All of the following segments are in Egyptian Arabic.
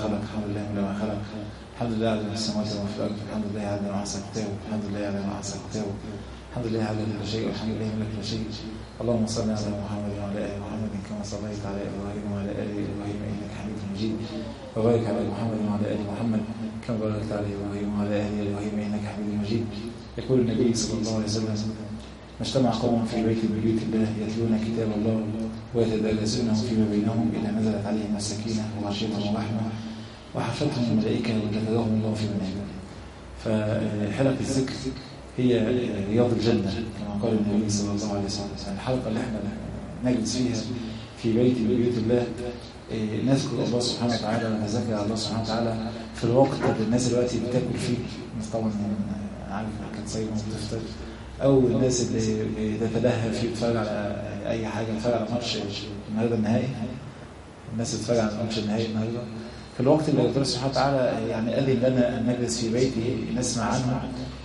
خلق الحمد لله من ما خلق الحمد لله على السماوات وما في الارض الحمد لله على ما احسن كتابه الحمد لله على ما احسن كتابه الحمد لله على كل شيء والحمد لله من كل شيء اللهم صل على محمد وعلى ال محمد كما صليت على ابراهيم وعلى ال ابراهيم انك حميد مجيد وبارك على محمد وعلى ال محمد كما باركت على ابراهيم وعلى ال ابراهيم انك حميد مجيد يقول النبي صلى الله عليه وسلم ما اجتمع قوم في بيت من بيوت الله يتلون كتاب الله ويتدارسونه فيما بينهم الا نزلت عليهم السكينه وغشيتهم الرحمه وحفتهم الملائكه وذكرهم الله في منامه فحلقه الذكر هي رياض الجنه كما قال النبي صلى الله عليه وسلم الحلقه اللي احنا نجلس فيها في بيت من بيوت الله نذكر الله سبحانه وتعالى ونذكر الله سبحانه وتعالى في الوقت اللي الناس دلوقتي بتاكل فيه طبعا عارف كانت صايمه وبتفطر او الناس اللي بتتلهى فيه بتتفرج على اي حاجه بتتفرج على ماتش النهارده النهائي الناس بتتفرج على ماتش النهائي النهارده في الوقت اللي ربنا سبحانه وتعالى يعني قال لنا ان نجلس في بيته نسمع عنه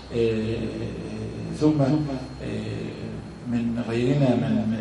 ثم من غيرنا من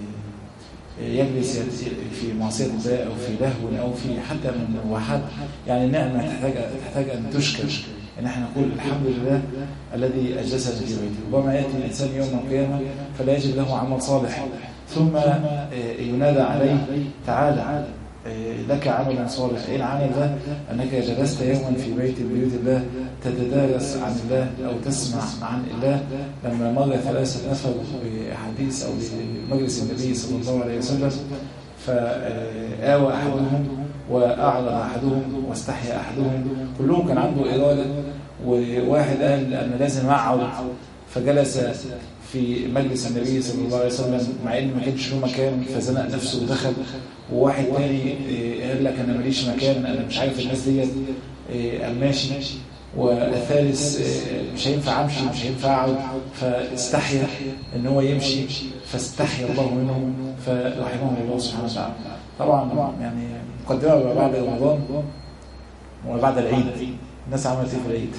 يجلس في معصية الله أو في لهو أو في حتى من وحد يعني النعمة تحتاج, تحتاج أن تشكر ان احنا نقول الحمد لله الذي اجلسنا في بيته ربما ياتي الانسان يوم القيامه فلا يجد له عمل صالح ثم ينادى عليه تعالى لك عمل صالح ايه العمل ده انك جلست يوما في بيت من بيوت الله تتدارس عن الله او تسمع عن الله لما مر ثلاثه نفر بحديث او بمجلس النبي صلى الله عليه وسلم فآوى احدهم وأعرض أحدهم واستحيا أحدهم كلهم كان عنده إرادة وواحد قال أنا لازم أقعد فجلس في مجلس النبي صلى الله عليه وسلم مع إن ما كانش له مكان فزنق نفسه ودخل وواحد تاني قال لك أنا ماليش مكان أنا مش عارف الناس ديت قال ماشي والثالث مش هينفع امشي مش هينفع اقعد فاستحيا ان هو يمشي فاستحيا الله منه فرحمه الله سبحانه وتعالى طبعا يعني مقدمه بعد رمضان وبعد العيد الناس عملت ايه في العيد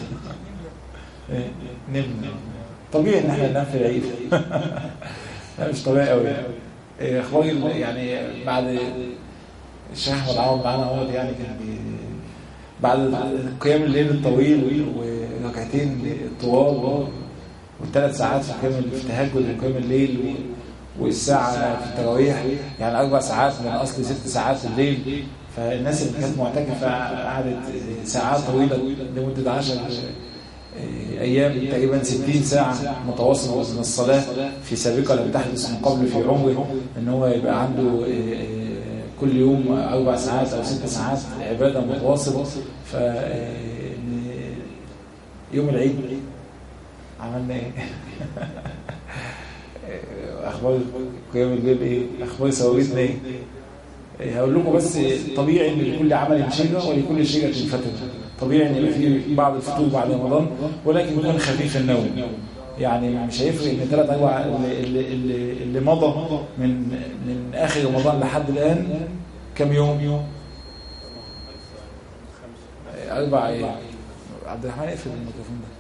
نم طبيعي ان احنا ننام في العيد لا مش طبيعي قوي اخواني يعني بعد الشيخ احمد عوض معانا اهوت يعني كان بي بعد قيام الليل الطويل وركعتين الطوال والثلاث ساعات في قيام في التهجد وقيام الليل والساعة في التراويح يعني أربع ساعات من أصل ست ساعات الليل فالناس اللي كانت معتكفة قعدت ساعات طويلة لمدة عشر أيام تقريبا 60 ساعة متواصلة من الصلاة في سابقة لم تحدث من قبل في عمره إن هو يبقى عنده كل يوم أربع ساعات أو ست ساعات عبادة متواصلة ف يوم العيد عملنا إيه؟ اخبار قيام الليل ايه اخبار ثوابتنا ايه هقول لكم بس طبيعي ان لكل عمل شجره ولكل شجره فتره طبيعي ان يبقى في بعض الفطور بعد رمضان ولكن يكون خفيف النوم يعني مش هيفرق ان ثلاث اربع اللي, اللي, اللي مضى من من اخر رمضان لحد الان كم يوم يوم اربع ايام عبد الرحمن اقفل الميكروفون ده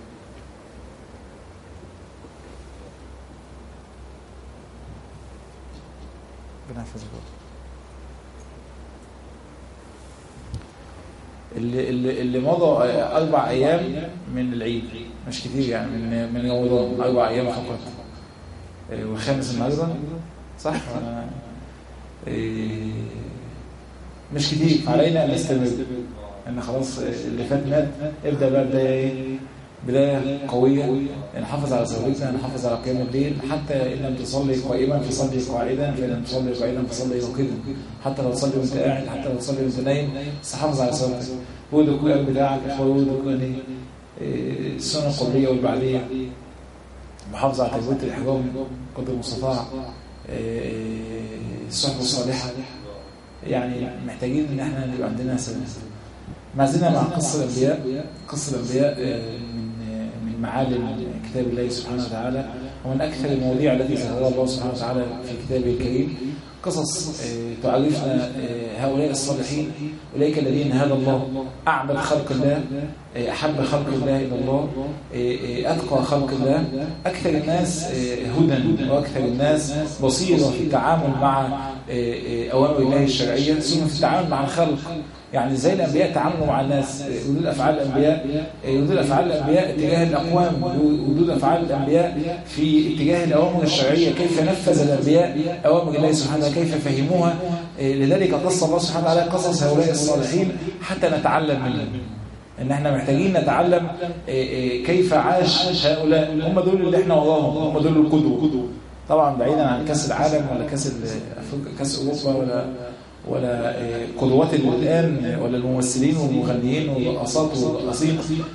ربنا يحفظك اللي, اللي, اللي مضى أربع أيام من العيد مش كتير يعني من من رمضان أربع أيام فقط والخامس النهارده صح ولا مش كتير علينا أن نستمر ان خلاص اللي فات مات ابدأ بقى بداية ايه بداية قوية نحافظ على صلاتنا نحافظ على قيام الليل حتى إن لم تصلي قائما فصلي قاعدا فإن لم تصلي قاعدا فصلي راكدا حتى لو تصلي وانت قاعد حتى لو تصلي وانت نايم بس حافظ على صلاتك هو ده القيام بتاعك هو ده يعني السنة القبلية والبعدية محافظة على تجربة الإحرام قدر المستطاع الصحبة الصالحة يعني محتاجين ان احنا يبقى عندنا سنة ما زلنا مع قصة الأنبياء قصة الأنبياء من من معالم كتاب الله سبحانه وتعالى ومن أكثر المواضيع التي ذكرها الله سبحانه وتعالى في كتابه الكريم قصص تعرفنا هؤلاء الصالحين أولئك الذين هدى الله أعبد خلق الله أحب خلق الله إلى الله أتقى خلق الله أكثر الناس هدى وأكثر الناس بصيرة في التعامل مع أوامر الله الشرعية ثم في التعامل مع الخلق يعني ازاي الانبياء تعاملوا مع الناس ردود افعال الانبياء ردود افعال الانبياء تجاه الاقوام ردود افعال الانبياء في اتجاه الاوامر الشرعيه كيف نفذ الانبياء اوامر الله سبحانه وتعالى كيف فهموها لذلك قص الله سبحانه وتعالى قصص هؤلاء الصالحين حتى نتعلم منهم ان احنا محتاجين نتعلم كيف عاش هؤلاء هم دول اللي احنا وراهم هم دول القدوه طبعا بعيدا عن كاس العالم ولا كاس كاس اوروبا ولا ولا قدوات الان ولا الممثلين والمغنيين والرقصات والرقاصين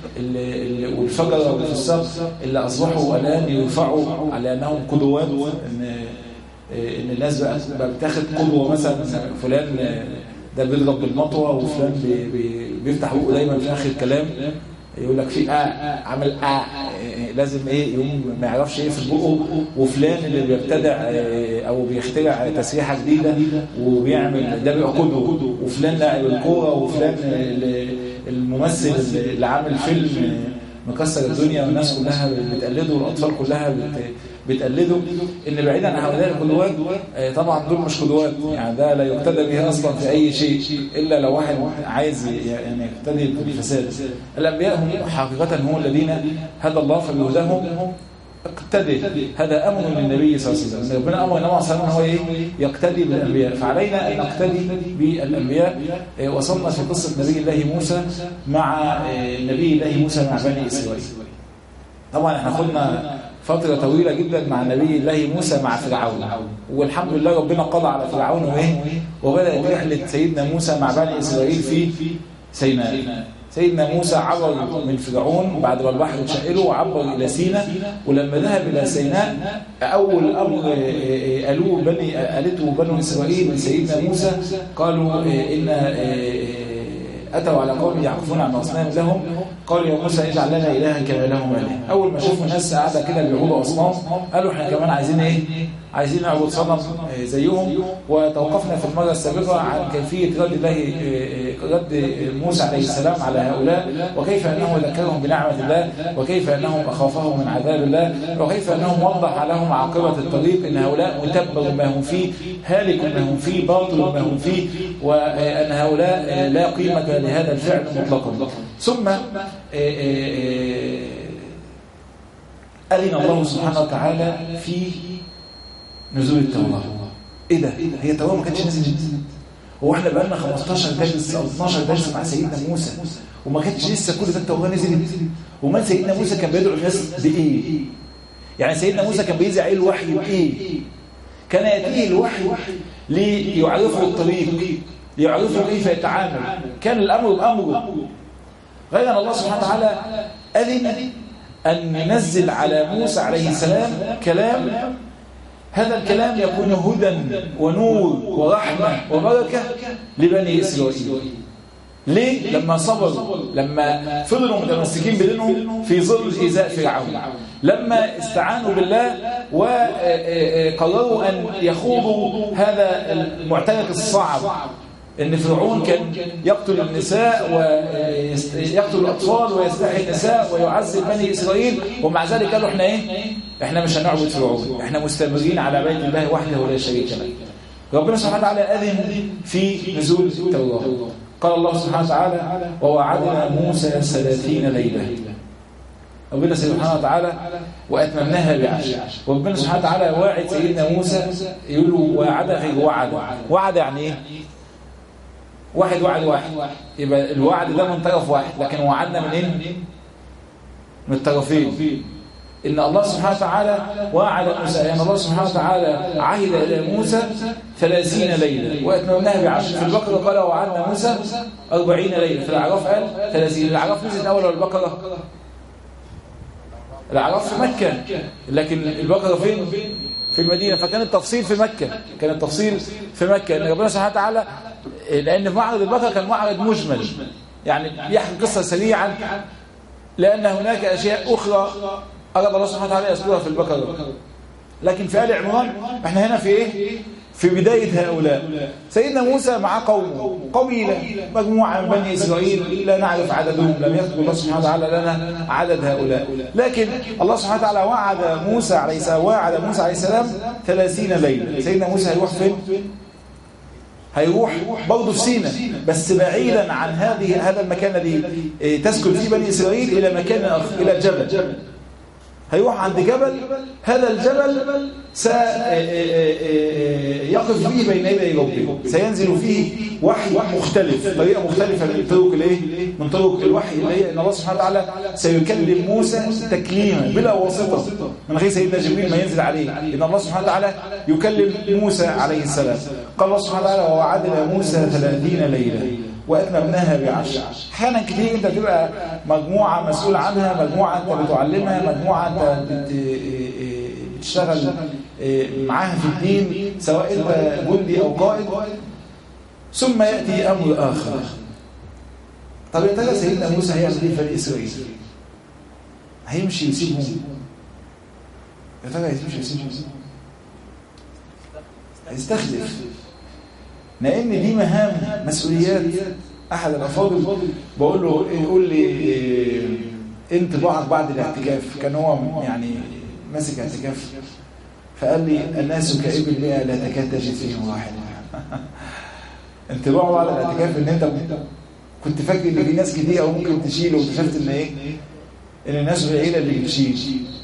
والفجر والفساق اللي اصبحوا الان يرفعوا على انهم قدوات ان ان الناس بقى بتاخد قدوه مثلا فلان ده بيضرب بالمطوه وفلان بي بي بيفتح بقه دايما في اخر الكلام يقول لك في آه عمل آه لازم ايه يقوم ما يعرفش ايه في بقه وفلان اللي بيبتدع او بيخترع تسريحه جديده وبيعمل ده بيبقى قدوه وفلان لاعب الكوره وفلان الممثل اللي عامل فيلم مكسر الدنيا والناس كلها بتقلده والاطفال كلها بتقلده ان بعيدا عن هؤلاء القدوات طبعا دول مش قدوات يعني ده لا يقتدى به اصلا في اي شيء الا لو واحد عايز يعني يقتدي بالفساد الانبياء هم حقيقه هم الذين هدى الله فبهداهم اقتدي هذا امر من النبي صلى الله عليه وسلم ربنا امر النبي صلى الله عليه وسلم هو ايه يقتدي بالانبياء فعلينا ان نقتدي بالانبياء وصلنا في قصه نبي الله موسى مع نبي الله موسى مع بني اسرائيل طبعا احنا خدنا فترة طويلة جدا مع نبي الله موسى مع فرعون والحمد لله ربنا قضى على فرعون وايه وبدأت رحلة سيدنا موسى مع بني إسرائيل في سيناء سيدنا موسى عبر من فرعون بعد ما البحر اتشقله وعبر إلى سيناء ولما ذهب إلى سيناء أول أمر قالوه بني قالته بنو إسرائيل لسيدنا موسى قالوا إن أتوا على قوم يعكفون عن أصنام لهم قالوا يا موسى اجعل لنا إلها كما لهم إله أول ما شافوا ناس قاعدة كده بيعبدوا أصنام قالوا احنا كمان عايزين إيه عايزين نعبد صنم زيهم وتوقفنا في المرة السابقة عن كيفية رد الله رد موسى عليه السلام على هؤلاء وكيف أنه ذكرهم بنعمة الله وكيف أنهم أخافهم من عذاب الله وكيف أنهم وضح لهم عاقبة الطريق أن هؤلاء متبر ما هم فيه هالك ما هم فيه باطل ما هم فيه وأن هؤلاء لا قيمة لهذا الفعل مطلقا ثم أذن الله سبحانه وتعالى في نزول التوراة ايه ده هي التوراة ما كانتش نزلت هو احنا بقى لنا 15 درس او 12 درس مع سيدنا موسى وما كانتش لسه كل ده التوراة نزلت ومال سيدنا موسى كان بيدعو الناس بايه يعني سيدنا موسى كان بيذيع الوحي بايه كان ياتيه الوحي ليعرفه الطريق ليعرفه كيف يتعامل كان الامر بامره غير ان الله سبحانه وتعالى اذن ان ينزل على موسى عليه السلام كلام هذا الكلام يكون هدى ونور ورحمة وبركة لبني إسرائيل ليه؟ لما صبروا لما فضلوا متمسكين بدينهم في ظل إيذاء فرعون لما استعانوا بالله وقرروا أن يخوضوا هذا المعترك الصعب ان فرعون كان يقتل النساء ويقتل الاطفال ويستحي النساء ويعذب بني اسرائيل ومع ذلك قالوا احنا ايه احنا مش هنعبد فرعون احنا مستمرين على بيت الله وحده ولا شريك له ربنا سبحانه وتعالى اذن في نزول التوراه قال الله سبحانه وتعالى ووعدنا موسى ثلاثين ليله ربنا سبحانه وتعالى واتممناها بعشر وربنا سبحانه وتعالى واعد سيدنا موسى يقول له وعد غير وعد وعد يعني ايه واحد وعد واحد يبقى الوعد ده من طرف واحد لكن وعدنا منين من الطرفين إن الله سبحانه وتعالى وعد موسى يعني الله سبحانه وتعالى عهد إلى موسى ثلاثين ليلة وأتممناها بعشر في البقرة قال وعدنا موسى أربعين ليلة في الأعراف قال ثلاثين الأعراف نزلت أول ولا البقرة الأعراف في مكة لكن البقرة فين في المدينة فكان التفصيل في مكة كان التفصيل في مكة ان ربنا سبحانه وتعالى لأن في معرض البقرة كان معرض مجمل يعني يحكي قصة سريعا لأن هناك أشياء أخرى أراد الله سبحانه وتعالى يذكرها في البقرة لكن في آل عمران احنا هنا في إيه؟ في بداية هؤلاء سيدنا موسى مع قومه قبيلة مجموعة من بني إسرائيل لا نعرف عددهم لم يذكر الله سبحانه وتعالى لنا عدد هؤلاء لكن الله سبحانه وتعالى وعد موسى عليه السلام وعد موسى عليه السلام ثلاثين ليلة سيدنا موسى هيروح فين؟ هيروح برضه في سينا بس بعيدا عن هذه هذا المكان الذي تسكن فيه بني إسرائيل إلى مكان آخر إلى جبل هيروح عند جبل هذا الجبل سيقف فيه بين يدي ربه سينزل فيه وحي مختلف طريقة مختلفة من طرق الايه من طرق الوحي اللي هي ان الله سبحانه وتعالى سيكلم موسى تكليما بلا واسطة من غير سيدنا جبريل ما ينزل عليه ان الله سبحانه وتعالى يكلم موسى عليه السلام قال الله سبحانه وتعالى ووعدنا موسى 30 ليلة وأتممناها بعشر أحيانا كتير أنت تبقى مجموعة مسؤول عنها مجموعة أنت بتعلمها مجموعة أنت بتشتغل معاها في الدين سواء أنت جندي أو قائد ثم يأتي أمر آخر طب يا ترى سيدنا موسى هيعمل ايه في بني إسرائيل؟ هيمشي يسيبهم يا ترى هيمشي يسيبهم هيستخلف لان دي مهام مسؤوليات احد الافاضل بقول له يقول لي إيه انطباعك بعد الاعتكاف كان هو يعني ماسك اعتكاف فقال لي الناس كابل مئة لا تكاد تجد فيهم واحد انطباعه بعد الاعتكاف ان انت كنت فاكر ان في ناس كتير او ممكن تشيل واكتشفت ان ايه ان الناس قليله اللي بتشيل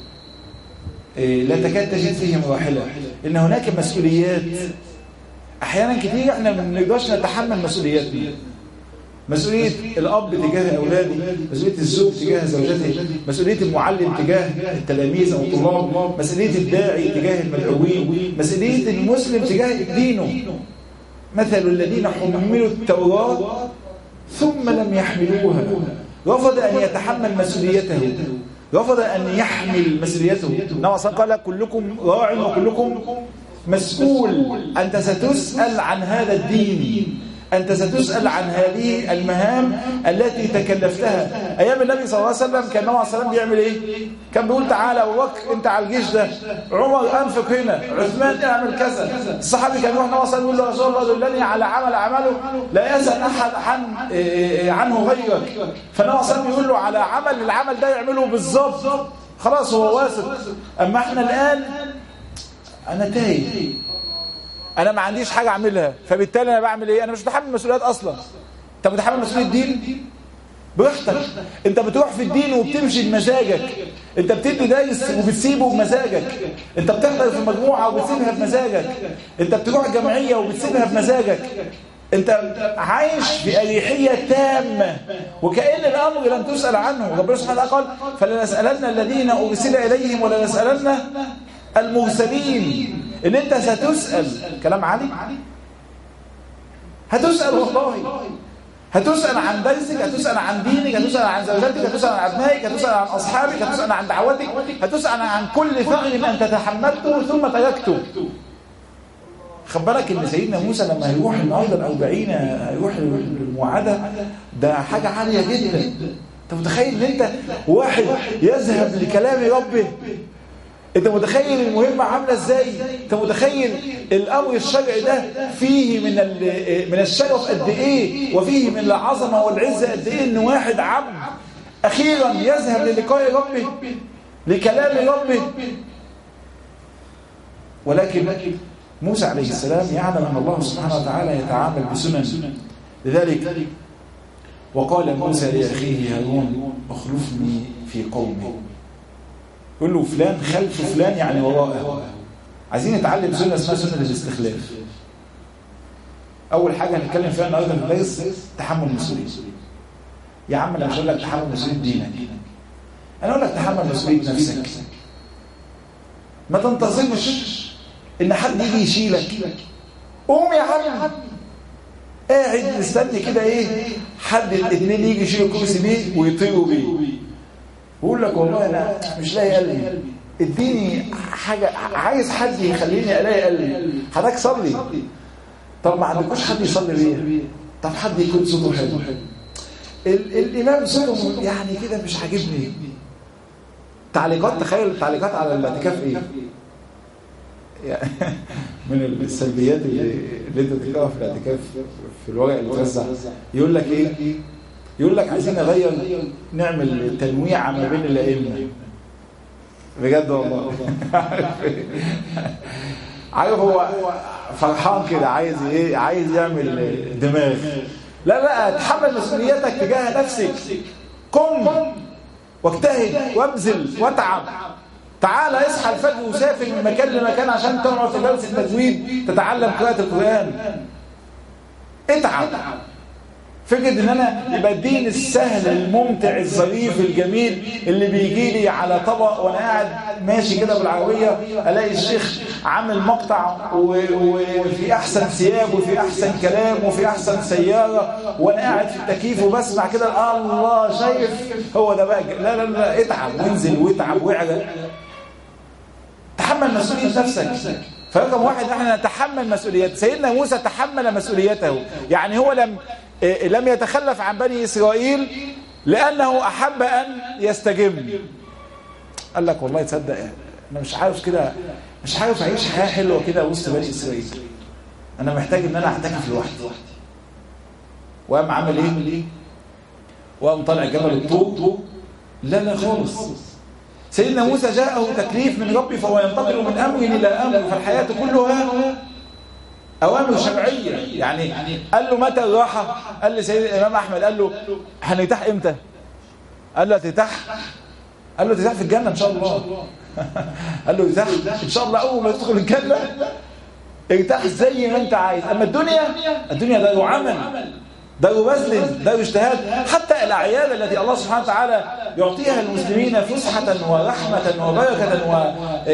إيه لا تكاد تجد فيهم راحله ان هناك مسؤوليات احيانا كتير احنا ما بنقدرش نتحمل مسؤولياتنا مسؤوليه الاب تجاه اولاده مسؤوليه الزوج تجاه زوجته مسؤوليه المعلم تجاه التلاميذ او الطلاب مسؤوليه الداعي تجاه المدعوين مسؤوليه المسلم تجاه دينه مثل الذين حملوا التوراه ثم لم يحملوها رفض ان يتحمل مسؤوليته رفض ان يحمل مسؤوليته نوع قال كلكم راع وكلكم مسؤول أنت ستسأل عن هذا الدين أنت ستسأل عن هذه المهام التي تكلفتها أيام النبي صلى الله عليه وسلم كان النبي صلى الله عليه وسلم بيعمل إيه؟ كان بيقول تعالى أبو بكر أنت على الجيش ده عمر أنفق هنا عثمان اعمل كذا الصحابي كان يروح النبي صلى الله عليه وسلم يقول له رسول الله دلني على عمل أعمله لا يسأل أحد عن عنه غيرك فالنبي صلى الله عليه وسلم يقول له على عمل العمل ده يعمله بالظبط خلاص هو واثق أما احنا الآن انا تايه انا ما عنديش حاجه اعملها فبالتالي انا بعمل ايه انا مش متحمل مسؤوليات اصلا انت متحمل مسؤوليه الدين براحتك انت بتروح في الدين وبتمشي بمزاجك انت بتدي درس وبتسيبه بمزاجك انت بتحضر في مجموعه وبتسيبها بمزاجك انت بتروح جمعيه وبتسيبها بمزاجك انت عايش في اريحيه تامه وكأن الامر لن تسأل عنه ربنا سبحانه وتعالى قال فلنسألن الذين ارسل اليهم ولنسألن المرسلين ان انت ستسأل كلام علي هتسأل والله هتسأل عن درسك هتسأل عن دينك هتسأل عن زوجتك هتسأل عن أبنائك هتسأل عن أصحابك هتسأل عن دعوتك هتسأل عن كل فعل أنت تحملته ثم تركته خد بالك ان سيدنا موسى لما هيروح الارض الاربعين هيروح الموعده ده حاجه عاليه جدا انت متخيل ان انت واحد يذهب لكلام ربه انت متخيل المهمة عاملة ازاي انت متخيل الامر الشرعي ده فيه من من الشرف قد ايه وفيه من العظمة والعزة قد ايه ان واحد عبد اخيرا يذهب للقاء ربه لكلام ربه ولكن موسى عليه السلام يعلم ان الله سبحانه وتعالى يتعامل بسنن لذلك وقال موسى لاخيه هارون اخلفني في قومي يقول له فلان خلف فلان يعني وراءه عايزين نتعلم سنة اسمها سنة الاستخلاف أول حاجة هنتكلم فيها النهارده في الدرس تحمل المسؤولية يا عم أنا مش هقول لك تحمل مسؤولية دينك أنا أقول لك تحمل مسؤولية نفسك ما تنتظرش إن حد يجي يشيلك قوم يا عم قاعد مستني كده إيه حد الاثنين يجي يشيلوا الكرسي بيه ويطيروا بيه بقول لك والله انا مش لاقي قلبي اديني حاجه عايز حد يخليني الاقي قلبي حضرتك صلي طب ما عندكوش حد يصلي بيه طب حد يكون صوته حلو الامام صوته يعني كده مش عاجبني تعليقات تخيل التعليقات على الاعتكاف ايه من السلبيات اللي, اللي انت بتقراها في الاعتكاف في الورق اللي اتوزع يقول لك ايه يقول لك عايزين نغير نعمل تنويع ما بين الائمه بجد والله عارف هو فرحان كده عايز ايه عايز يعمل دماغ لا لا تحمل مسؤوليتك تجاه نفسك قم واجتهد وابذل واتعب تعال اصحى الفجر وسافر من مكان لمكان عشان تقعد في جلسه تجويد تتعلم قراءه القران اتعب فكرة ان انا يبقى الدين السهل الممتع الظريف الجميل اللي بيجي لي على طبق وانا قاعد ماشي كده بالعربية الاقي الشيخ عامل مقطع وفي احسن ثياب وفي احسن كلام وفي احسن سيارة وانا قاعد في التكييف وبسمع كده الله شايف هو ده بقى لا لا لا اتعب وانزل واتعب واعرق تحمل مسؤولية نفسك فرقم واحد احنا نتحمل مسؤوليات سيدنا موسى تحمل مسؤوليته يعني هو لم لم يتخلف عن بني إسرائيل لأنه أحب أن يستجم قال لك والله تصدق أنا مش عارف كده مش عارف أعيش حياة حلوة كده وسط بني إسرائيل أنا محتاج إن أنا أعتكف لوحدي وقام عامل إيه؟ وقام طالع جبل الطور لا لا خالص سيدنا موسى جاءه تكليف من ربي فهو ينتقل من أمر إلى أمر فالحياة كلها أوامر شرعية يعني قال له متى الراحة قال لي سيد الإمام أحمد قال له هنرتاح إمتى قال له هترتاح قال له ترتاح في الجنة إن شاء الله قال له ارتاح إن شاء الله أول ما تدخل الجنة ارتاح زي ما أنت عايز أما الدنيا الدنيا دار عمل دار بذل دار اجتهاد حتى الأعياد التي الله سبحانه وتعالى يعطيها المسلمين فسحة ورحمة وبركة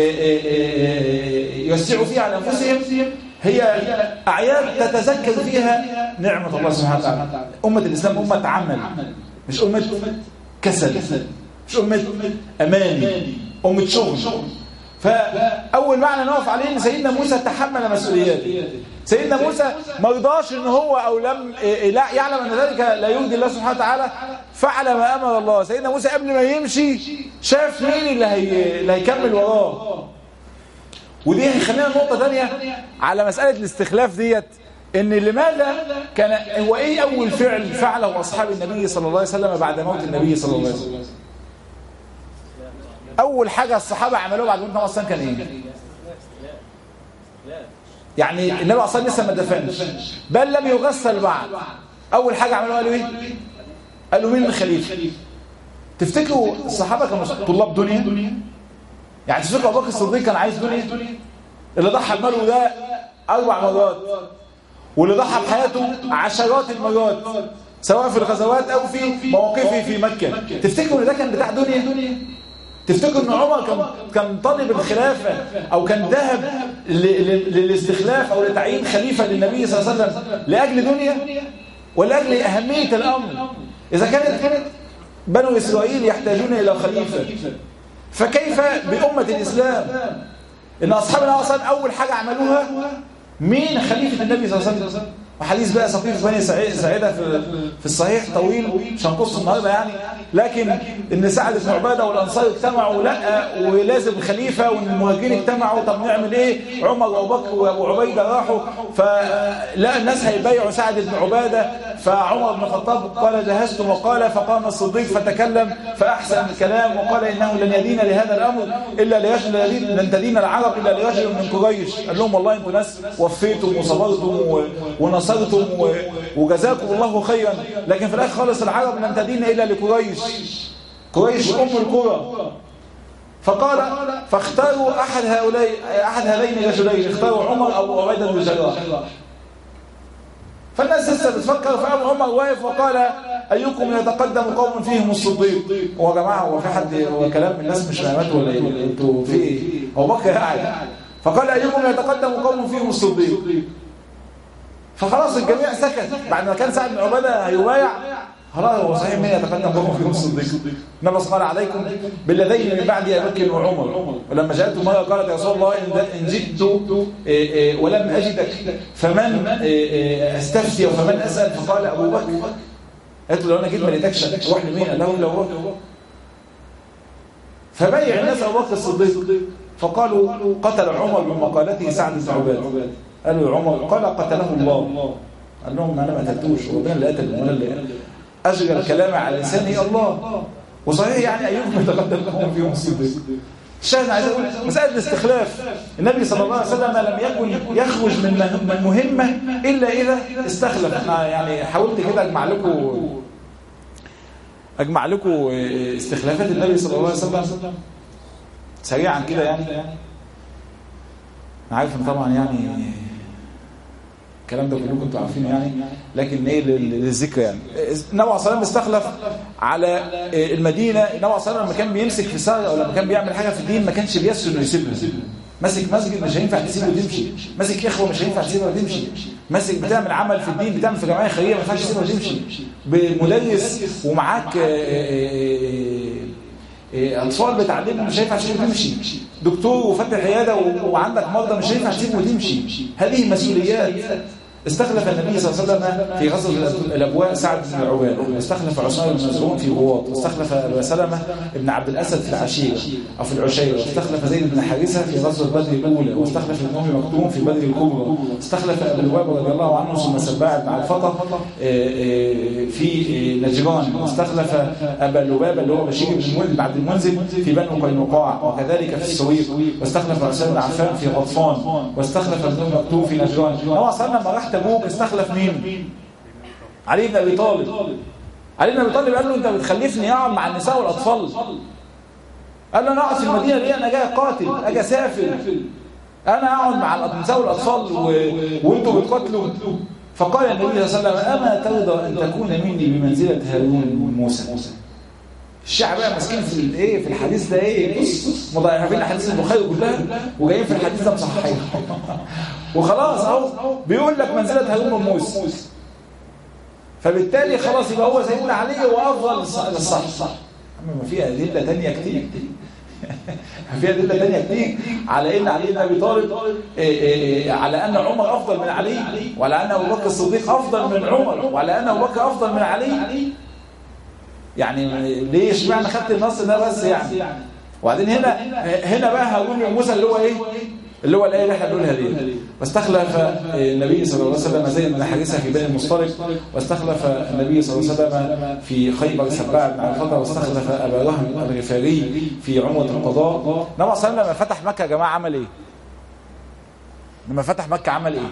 ويوسع فيها على أنفسهم هي أعياد تتذكر فيها نعمة الله سبحانه وتعالى أمة الإسلام أمة عمل مش أمة كسل مش أمة أماني أمة شغل فأول معنى نقف عليه إن سيدنا موسى تحمل مسؤولياته سيدنا موسى ما رضاش إن هو أو لم لا يعلم أن ذلك لا يرضي الله سبحانه وتعالى فعل ما أمر الله سيدنا موسى قبل ما يمشي شاف مين اللي, هي... اللي هيكمل وراه ودي هيخلينا نقطة تانية على مسألة الاستخلاف ديت ان لماذا كان هو ايه اول فعل فعله اصحاب النبي صلى الله عليه وسلم بعد موت النبي صلى الله عليه وسلم اول حاجة الصحابة عملوها بعد موت النبي اصلا كان ايه يعني النبي اصلا لسه ما دفنش بل لم يغسل بعد اول حاجة عملوها قالوا ايه قالوا مين الخليفة تفتكروا الصحابة كانوا طلاب دنيا يعني تفتكروا ابو بكر الصديق كان عايز دنيا اللي ضحى بماله ده اربع مرات واللي ضحى بحياته عشرات المرات سواء في الغزوات او في مواقفه في مكة تفتكروا ان ده كان بتاع دنيا تفتكروا ان عمر كان كان طالب الخلافة او كان ذهب للاستخلاف او لتعيين خليفة للنبي صلى الله عليه وسلم لاجل دنيا ولا اجل اهمية الامر اذا كانت كانت بنو اسرائيل يحتاجون الى خليفة فكيف بأمة الإسلام إن أصحابنا أصلا أول حاجة عملوها مين خليفة النبي صلى الله عليه وسلم وحديث بقى سقيف بني سعيدة في, في الصحيح طويل مش هنقص النهارده يعني لكن ان سعد بن عباده والانصار اجتمعوا لا ولازم خليفه والمهاجرين اجتمعوا طب نعمل ايه عمر وابو بكر وابو عبيده راحوا فلا الناس هيبايعوا سعد بن عباده فعمر بن الخطاب قال جهزتم وقال فقام الصديق فتكلم فاحسن الكلام وقال انه لن يدين لهذا الامر الا لرجل لن تدين العرب الا لرجل من قريش قال لهم والله انتم ناس وفيتم وصبرتم ونصرتم نصرتم وجزاكم الله خيرا لكن في الآخر خالص العرب لن تدين إلا لقريش قريش أم القرى فقال فاختاروا أحد هؤلاء أحد هذين الرجلين اختاروا عمر أو عبيدة بن الجراح فالناس لسه بتفكر فقام عمر واقف وقال أيكم يتقدم قوم فيهم الصديق هو يا جماعة هو في حد هو كلام الناس مش فاهمات ولا ايه انتوا في ايه هو بكر قاعد فقال أيكم يتقدم قوم فيهم الصديق فخلاص الجميع سكت بعد ما كان سعد بن عباده هيبايع خلاص هو صحيح مين يتقدم قوم فيهم الصديق النبي قال عليكم بالذين من بعد ابي بكر وعمر ولما جاءته مره قالت يا رسول الله ان جئت ولم اجدك فمن استفتي وفمن اسال فقال ابو بكر قالت له لو انا جيت ما لقيتكش روح لمين قال له لو بكر فبايع الناس ابو بكر الصديق فقالوا قتل عمر بمقالته سعد بن عباده قالوا يا عمر قال قتله الله قال لهم انا ما قتلتوش ربنا اللي قتل وانا اللي اجرى الكلام على لسانه الله وصحيح يعني ايوب يتقدم لهم فيهم الصديق الشاهد عايز اقول مساله الاستخلاف النبي صلى الله عليه وسلم لم يكن يخرج من مهمه الا اذا استخلف انا يعني حاولت كده اجمع لكم اجمع لكم استخلافات النبي صلى الله عليه وسلم سريعا كده يعني انا عارف ان طبعا يعني الكلام ده كلكم انتوا عارفينه يعني لكن ايه للذكر يعني النبي عليه الصلاه استخلف على المدينه النبي عليه الصلاه لما كان بيمسك في ساره او لما كان بيعمل حاجه في الدين ما كانش بيسر انه يسيبها ماسك مسجد مش هينفع تسيبه وتمشي ماسك اخوه مش هينفع تسيبه وتمشي ماسك بتعمل عمل في الدين بتعمل في جمعيه خيريه ما ينفعش تسيبه وتمشي بمدرس ومعاك اطفال بتعلمهم مش هينفع تسيبه وتمشي دكتور وفاتح عياده وعندك مرضى مش هينفع تسيبه وتمشي هذه مسؤوليات استخلف النبي صلى الله عليه وسلم في غزوه الابواء سعد بن عباده واستخلف عثمان بن مزعون في غواط واستخلف ابا سلمه بن عبد الاسد في العشيره او في العشيره واستخلف زيد بن حارثه في غزوه بدر الاولى واستخلف ابن ام مكتوم في بدر الكبرى استخلف ابو لبابه رضي الله عنه ثم سباع بن الفطر في نجران واستخلف ابا لبابه اللي هو بشير بن عبد المنذر في بنو قينقاع وكذلك في السويق واستخلف عثمان بن عفان في غطفان واستخلف ابن ام مكتوم في نجران هو صلى لما راح تبوك استخلف مين علي بن ابي طالب علي بن ابي طالب قال له انت بتخلفني اقعد مع النساء والاطفال قال له انا اقعد في المدينه ليه انا جاي قاتل اجي اسافر انا اقعد مع النساء والاطفال و... وانتوا بتقاتلوا فقال النبي صلى الله عليه وسلم اما ترضى ان تكون مني بمنزله هارون وموسى الشعب بقى ماسكين في الايه في الحديث ده ايه بص مضاعفين احاديث البخاري كلها وجايين في الحديث ده مصححين وخلاص اهو بيقول لك منزله هارون وموسى فبالتالي خلاص يبقى هو سيدنا علي وافضل للصح اما ما فيها ادله ثانيه كتير في ادله ثانيه كتير على ان علي بن ابي طالب على ان عمر افضل من علي وعلى ان ابو بكر الصديق افضل من عمر وعلى ان ابو بكر افضل من علي يعني ليه اشمعنى خدت النص ده بس يعني وبعدين هنا هنا بقى هارون وموسى اللي هو ايه اللي هو الايه اللي احنا بنقولها دي واستخلف النبي صلى الله عليه وسلم زيد بن حارثه في بني المصطلق واستخلف النبي صلى الله عليه وسلم في خيبر سباع بن الفضل واستخلف ابا وهم الغفاري في عمره القضاء النبي صلى الله عليه وسلم لما فتح مكه يا جماعه عمل ايه لما فتح مكه عمل ايه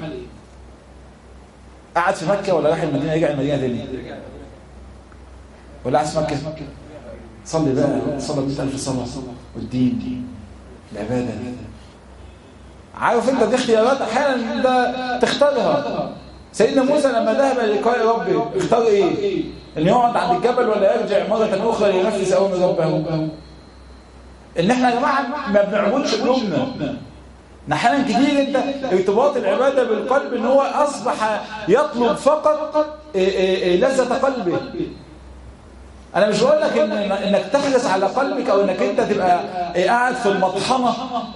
قعد في مكه ولا راح المدينه رجع المدينه تاني ولا قعد في مكه صلي بقى صلى 100000 صلاه والدين العباده عارف انت دي اختيارات احيانا انت تختارها سيدنا موسى لما ذهب للقاء ربه اختار ايه ان يقعد عند الجبل ولا يرجع مرة اخرى لينفذ اوامر ربه ان احنا يا جماعه ما بنعبدش قلوبنا احيانا كتير انت ارتباط العباده بالقلب ان هو اصبح يطلب فقط لذة قلبه انا مش بقول لك إن انك تحرص على قلبك او انك انت تبقى قاعد في المطحنه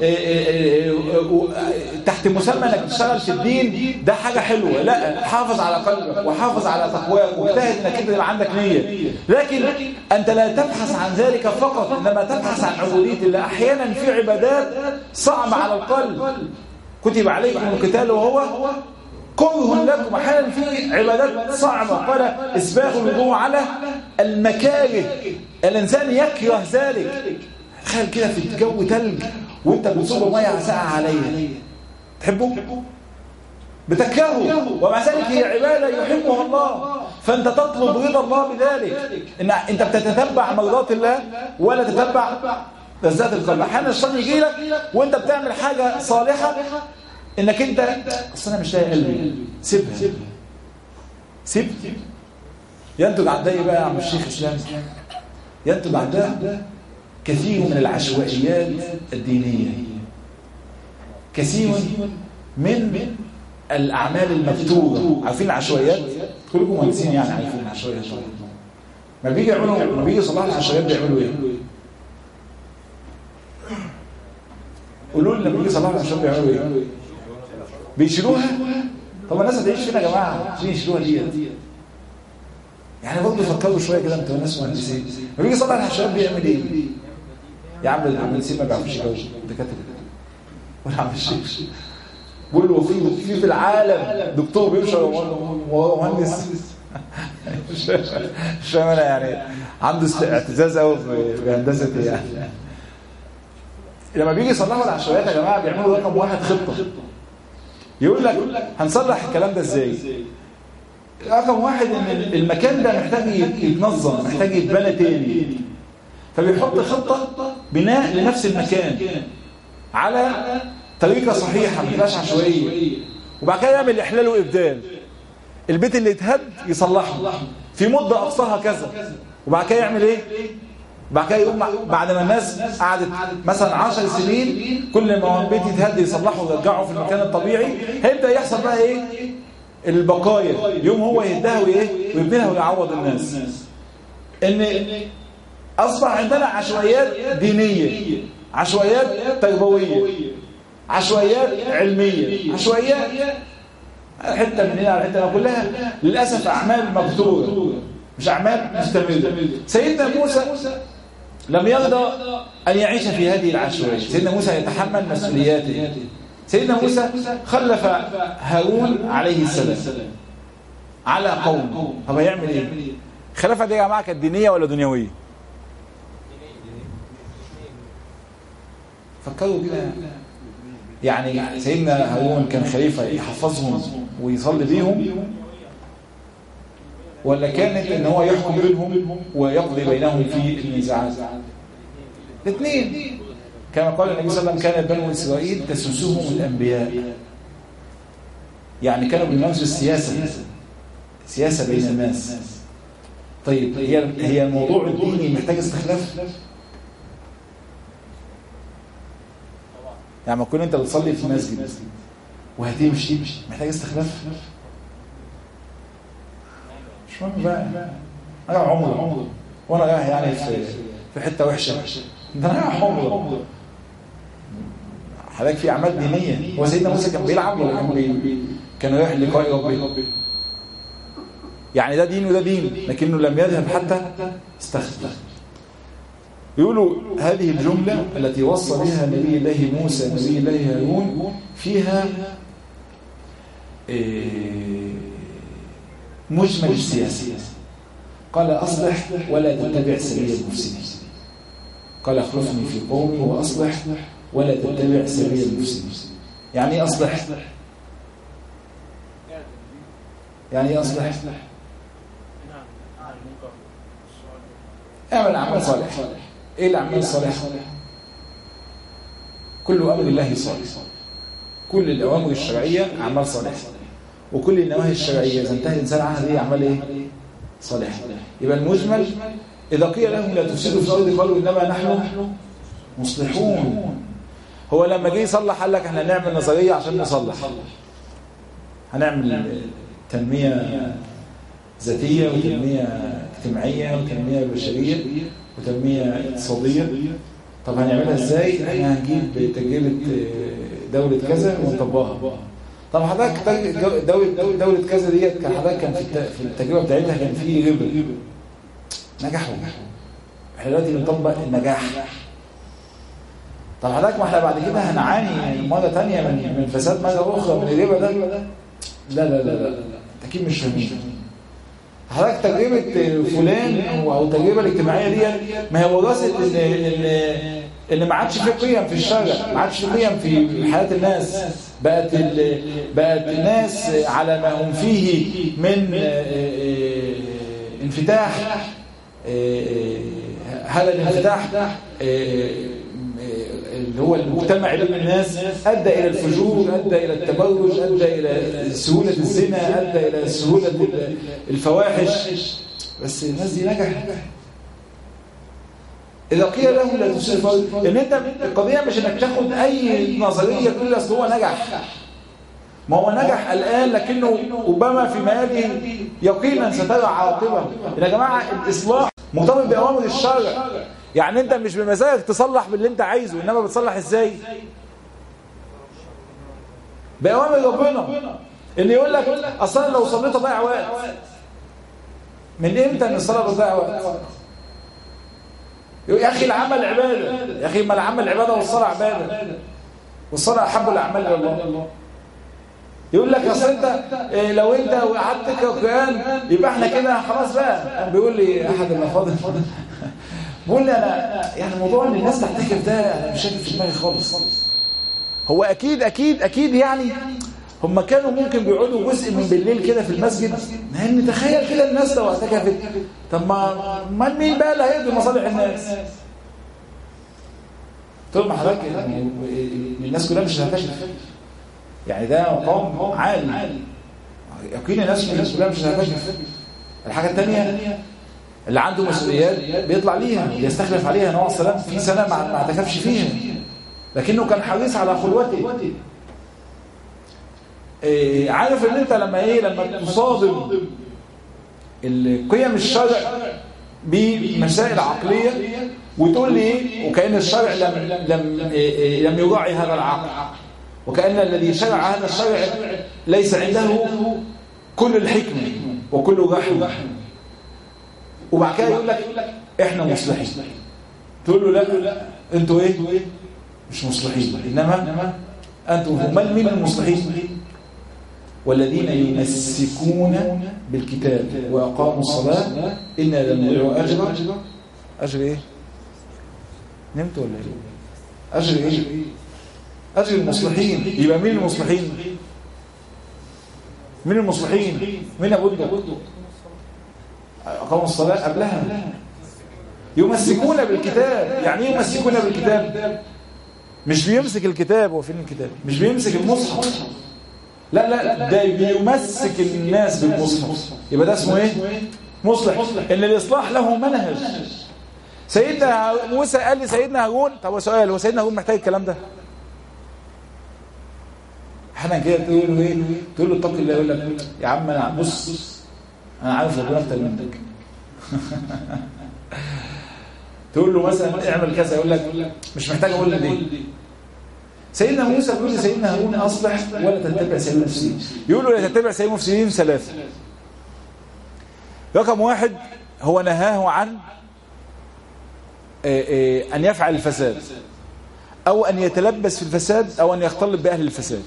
تحت مسمى انك تشتغل في الدين ده حاجه حلوه لا حافظ على قلبك وحافظ على تقواك واجتهد انك انت يبقى عندك نيه لكن انت لا تبحث عن ذلك فقط انما تبحث عن عبوديه الله احيانا في عبادات صعبه على القلب كتب عليكم القتال وهو كره لكم احيانا في عبادات صعبه قال اسباغ الوضوء على المكاره الانسان يكره ذلك تخيل كده في الجو ثلج وانت بتصب ميه ساقعه عليا تحبه بتكرهه ومع ذلك هي عباده يحبها الله فانت تطلب رضا الله بذلك ان انت بتتتبع مرضات الله ولا تتبع لذات القلب احيانا الشيطان يجي لك وانت بتعمل حاجه صالحه انك انت اصل انا مش لاقي قلبي سيبها سيب ينتج عن ده بقى يا عم الشيخ اسلام ينتج عن ده كثير من العشوائيات الدينيه كثير من الاعمال المكتوبه عارفين العشوائيات كلكم مهندسين يعني عارفين العشوائيات ما بيجي يعملوا ما بيجي صلاح العشوائيات بيعملوا ايه قولوا لي لما بيجي صلاح العشوائيات بيعملوا ايه بيشيلوها طب الناس هتعيش فين يا جماعه عشان يشيلوها ديت يعني برضه فكروا شويه كده انتوا ناس مهندسين لما بيجي صلاح العشوائيات بيعمل ايه يا عم المهندسين ما بيعرفوش يجاوبوا دكاتره ولا عم الشيخ بيقول له في في في العالم دكتور بيمشي وهو مهندس مش فاهم انا يعني عنده اعتزاز قوي في هندسه يعني لما بيجي يصلحوا العشوائيات يا جماعه بيعملوا رقم واحد خطه يقول لك هنصلح الكلام ده ازاي رقم واحد ان المكان ده محتاج يتنظم محتاج يتبنى تاني فبيحط خطه بناء لنفس المكان على طريقه صحيحه ما تبقاش عشوائيه وبعد كده يعمل احلال وابدال البيت اللي اتهد يصلحه في مده اقصاها كذا وبعد كده يعمل ايه بعد كده يقوم بعد ما الناس قعدت مثلا 10 سنين كل ما البيت يتهد يصلحه ويرجعه في المكان الطبيعي هيبدا يحصل بقى ايه البقايا يوم هو يهدها وايه ويبنيها ويعوض الناس ان اصبح عندنا عشوائيات دينيه عشوائيات تربويه عشوائيات علميه عشوائيات حته من هنا على حته كلها للاسف اعمال مقتوره مش اعمال مستمره سيدنا موسى لم يرضى ان يعيش في هذه العشوائيه سيدنا موسى يتحمل مسؤولياته سيدنا موسى خلف هارون عليه السلام على قوم طب هيعمل ايه الخلافه دي يا جماعه كانت دينيه ولا دنيويه فكروا كده يعني سيدنا هارون كان خليفه يحفظهم ويصلي بيهم ولا كانت ان هو يحكم بينهم ويقضي بينهم في النزاعات الاثنين كما قال النبي صلى الله عليه وسلم كان بنو اسرائيل تسوسهم الانبياء يعني كانوا بيمارسوا السياسه سياسه بين الناس طيب هي هي الموضوع الديني محتاج استخلاف يعني ما تكون انت بتصلي في مسجد وهتمشي محتاج استخلاف مش مهم بقى انا عمره وانا رايح يعني في في حته وحشه ده انا رايح عمره حضرتك في اعمال دينيه هو سيدنا موسى كان بيلعب ولا كان بي... كان رايح لقاء ربه يعني ده دين وده دين لكنه لم يذهب حتى استخدم يقولوا هذه الجملة التي وصى بها نبي الله موسى نبي الله هارون فيها مجمل السياسة قال أصلح ولا تتبع سبيل المفسدين قال اخلفني في قومي وأصلح ولا تتبع سبيل المفسدين يعني ايه أصلح يعني ايه أصلح اعمل أعمال صالح ايه الاعمال الصالحه كل امر الله صالح كل الاوامر الشرعيه اعمال صالحه وكل النواهي الشرعيه اذا انتهى الانسان عنها دي اعمال ايه صالحه يبقى المجمل اذا قيل لهم لا تفسدوا في الارض قالوا انما نحن مصلحون هو لما جه يصلح قال لك احنا هنعمل نظريه عشان نصلح هنعمل تنميه ذاتيه وتنميه اجتماعيه وتنميه بشريه وتنمية اقتصادية طب هنعملها ازاي احنا هنجيب تجربة دولة كذا ونطبقها طب حضرتك دولة دولة كذا ديت كان حضرتك كان في التجربة بتاعتها كان في ربا نجحوا احنا دلوقتي بنطبق النجاح طب حضرتك ما احنا بعد كده هنعاني مرة تانية من من فساد مرة أخرى من الربا ده لا لا لا لا أكيد مش فاهمين حضرتك تجربة فلان أو التجربة الاجتماعية دي ما هي وراثة إن إن إن ما عادش في قيم في الشارع ما عادش في قيم في حياة الناس بقت بقت الناس على ما هم فيه من انفتاح هذا الانفتاح اللي هو المجتمع بين الناس أدى إلى الفجور أدى إلى التبرج أدى إلى سهولة الزنا أدى إلى سهولة الفواحش بس الناس دي نجح إذا قيل لهم لا تسير إن أنت القضية مش إنك تاخد أي نظرية كل أصل هو نجح ما هو نجح الآن لكنه ربما في مآله يقينا سترى عاقبة يا جماعة الإصلاح مرتبط بأوامر الشرع يعني انت مش بمزاجك تصلح باللي انت عايزه انما بتصلح ازاي بأوامر ربنا اللي يقول لك اصلا لو صليت اضيع وقت من امتى ان الصلاه بتضيع وقت يا اخي العمل عباده يا اخي ما العمل عباده والصلاه عباده والصلاه احب الاعمال الى الله يقول لك اصل انت إيه لو انت قعدت تقرا القران يبقى احنا كده خلاص بقى بيقول لي احد الافاضل بقول لي انا يعني موضوع ان الناس تحتكف ده انا مش شايف في دماغي خالص هو اكيد اكيد اكيد يعني هم كانوا ممكن بيقعدوا جزء من بالليل كده في المسجد لان تخيل كده الناس لو اعتكفت طب ما ما مين بقى اللي هيقضي مصالح الناس طول ما حضرتك الناس كلها مش هتعتكف يعني ده مقام عالي يقين الناس كلها مش هتعتكف الحاجه الثانيه اللي عنده مسؤوليات بيطلع ليها يستخلف عليها نوع السلام في سنه ما اعتكفش فيها لكنه كان حريص على خلوته إيه عارف ان انت لما ايه لما تصادم القيم الشرع بمسائل عقلية وتقول لي ايه وكأن الشرع لم لم إيه لم يراعي هذا العقل وكأن الذي شرع هذا الشرع ليس عنده كل الحكمة وكل رحمة وبعد كده يقول لك احنا مصلحين تقول له لا انتوا ايه مش مصلحين انما انتم هم مين المصلحين والذين يمسكون بالكتاب واقاموا الصلاه انا لنضيع اجر اجر ايه نمت ولا ايه اجر ايه اجر المصلحين يبقى مين المصلحين مين المصلحين مين ابو اقاموا الصلاه قبلها يمسكون بالكتاب يعني ايه يمسكون بالكتاب مش بيمسك الكتاب هو فين الكتاب مش بيمسك المصحف لا لا ده بيمسك الناس بالمصحف يبقى ده اسمه ايه مصلح ان الاصلاح له منهج سيدنا موسى قال لي سيدنا هارون طب سؤال هو سيدنا هارون محتاج الكلام ده احنا كده تقول له ايه تقول له اتق الله يقول لك يا عم انا بص انا عارف ربنا اكتر منك تقول له مثلا اعمل كذا يقول لك مش محتاج اقول لك دي سيدنا موسى بيقول لسيدنا هارون اصلح ولا تتبع سبيل المفسدين يقول له لا تتبع سبيل المفسدين ثلاثه رقم واحد هو نهاه عن ان يفعل الفساد او ان يتلبس في الفساد او ان يختلط باهل الفساد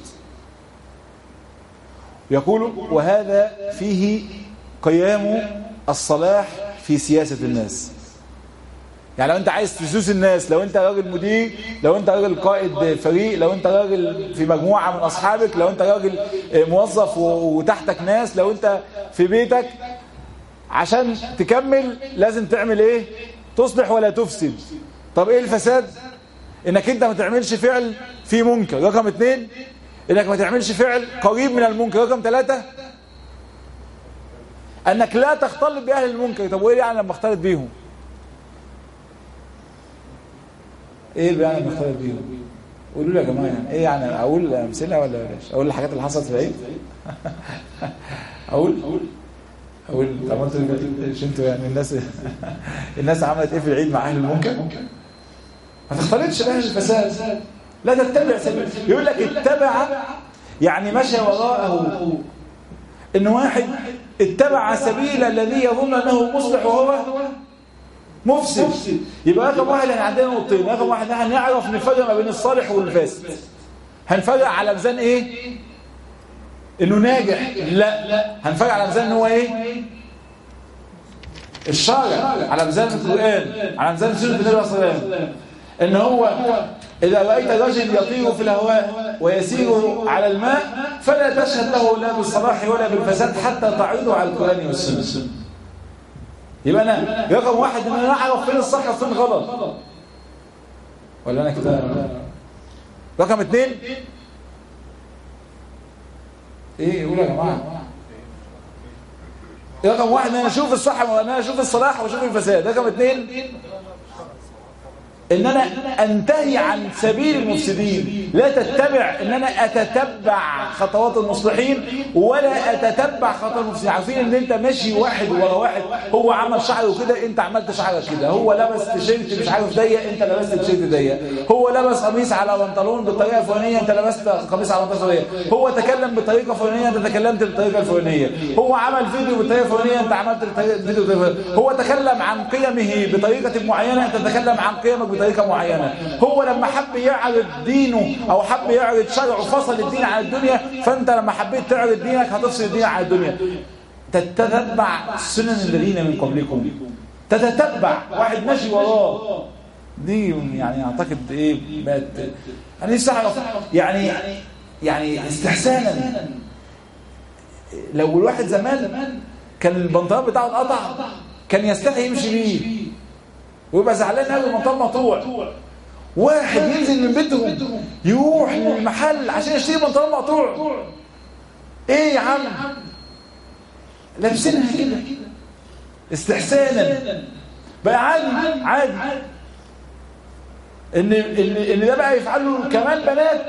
يقول وهذا فيه قيام الصلاح في سياسة الناس يعني لو انت عايز تسوس الناس لو انت راجل مدير لو انت راجل قائد فريق لو انت راجل في مجموعة من اصحابك لو انت راجل موظف وتحتك ناس لو انت في بيتك عشان تكمل لازم تعمل ايه تصلح ولا تفسد طب ايه الفساد انك انت ما تعملش فعل فيه منكر رقم اتنين انك ما تعملش فعل قريب من المنكر رقم ثلاثة انك لا تختلط باهل المنكر طب وايه يعني لما اختلط بيهم ايه بقى لما اختلط بيهم قولوا لي يا جماعه يعني ايه يعني اقول امثله ولا بلاش اقول الحاجات اللي حصلت في العيد اقول اقول طب انتوا مش انتوا يعني الناس الناس عملت ايه في العيد مع اهل المنكر ما تختلطش باهل الفساد لا تتبع سبيل يقول لك اتبع يعني مشى وراءه ان واحد اتبع سبيل الذي يظن انه مصلح وهو مفسد يبقى رقم واحد احنا عندنا نقطتين رقم واحد احنا هنعرف نفرق ما بين الصالح والفاسد هنفرق على ميزان ايه انه ناجح لا لا هنفرق على ميزان ان هو ايه الشارع على ميزان القران على ميزان سنه النبي صلى الله عليه وسلم ان هو إذا رأيت رجل يطير في الهواء ويسير على الماء فلا تشهد له لا بالصلاح ولا بالفساد حتى تعرضه على القرآن والسنة يبقى أنا رقم واحد إن أنا أعرف فين الصح وفين غلط ولا أنا كده رقم اثنين إيه قول يا جماعة رقم واحد ان انا اشوف الصح وان انا اشوف الصلاح واشوف الفساد رقم اثنين ان انا انتهي عن سبيل المفسدين لا تتبع ان انا اتتبع خطوات المصلحين ولا اتتبع خطوات المفسدين عارفين ان انت ماشي واحد ورا واحد هو عمل شعره كده انت عملت شعرك كده هو لبس تيشيرت مش عارف ضيق انت لبست تيشيرت ضيق هو لبس قميص على بنطلون بالطريقه الفلانيه انت لبست قميص على بنطلون فلانيه هو تكلم بطريقه فلانيه انت تكلمت بالطريقه الفلانيه هو عمل فيديو بالطريقه الفلانيه انت عملت الفيديو بالطريقه هو تكلم عن قيمه بطريقه معينه انت تتكلم عن قيمك بطريقه معينه هو لما حب يعرض دينه او حب يعرض شرعه فصل الدين عن الدنيا فانت لما حبيت تعرض دينك هتفصل الدين عن الدنيا تتتبع سنن الذين من قبلكم تتتبع واحد ماشي وراه دي يعني اعتقد ايه بقت انا نفسي اعرف يعني يعني استحسانا لو الواحد زمان كان البنطلون بتاعه اتقطع كان يستحي يمشي بيه ويبقى زعلان قوي البنطلون مقطوع واحد ينزل من بيتهم يروح للمحل عشان يشتري بنطلون مقطوع ايه يا عم لابسينها كده استحسانا بقى عادي عادي ان ان ان ده بقى يفعله كمان بنات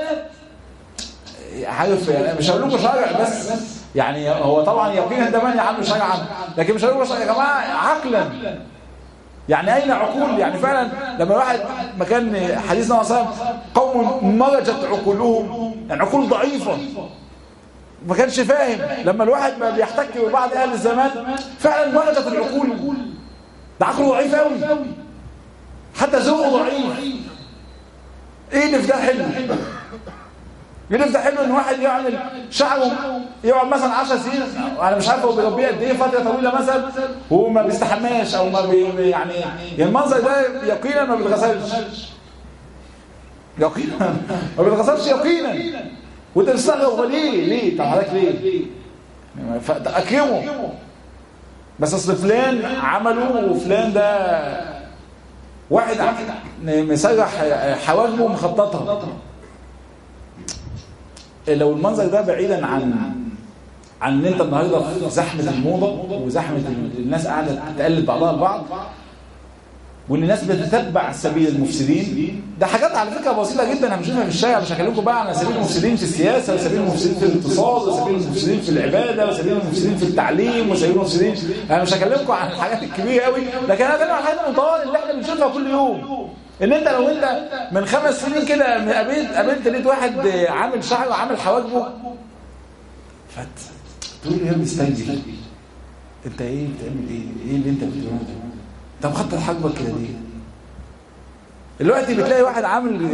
عارف يعني مش هقول لكم شرع بس يعني هو طبعا يقينا ده من يعمل شرعا لكن مش هقول لكم يا جماعه عقلا يعني اين عقول يعني فعلا لما واحد مكان حديثنا صلى الله عليه وسلم قوم مرجت عقولهم يعني عقول ضعيفه ما كانش فاهم لما الواحد ما بيحتك ببعض اهل الزمان فعلا مرجت العقول ده عقله ضعيف قوي حتى ذوقه ضعيف ايه اللي في ده حلو اللي في ده حلو ان واحد يعمل شعره يقعد مثلا 10 سنين انا مش عارف هو بيربيه قد ايه فتره طويله مثلا وهو ما بيستحماش او ما بي يعني يعني المنظر ده يقينا ما بيتغسلش يقينا ما بيتغسلش يقينا وانت تستغرب هو ليه ليه طب حضرتك ليه اكرمه بس اصل فلان عمله وفلان ده واحد مسرح حواجبه ومخططها لو المنظر ده بعيدا عن عن ان انت النهارده في زحمه الموضه وزحمه الناس قاعده تقلد بعضها البعض وان الناس بتتبع سبيل المفسدين ده حاجات على فكره بسيطه جدا انا بنشوفها في الشارع مش هكلمكم بقى عن سبيل المفسدين في السياسه وسبيل المفسدين في الاقتصاد وسبيل المفسدين في العباده وسبيل المفسدين في التعليم وسبيل المفسدين انا مش هكلمكم عن الحاجات الكبيره قوي لكن انا هكلم عن الحاجات المتواضعه اللي احنا بنشوفها كل يوم ان انت لو انت من خمس سنين كده قابلت قابلت لقيت واحد عامل شعره وعامل حواجبه فت تقول له يا ابني استنجل انت ايه بتعمل ايه ايه اللي انت بتعمله انت مخطط حاجبك كده ليه دلوقتي بتلاقي واحد عامل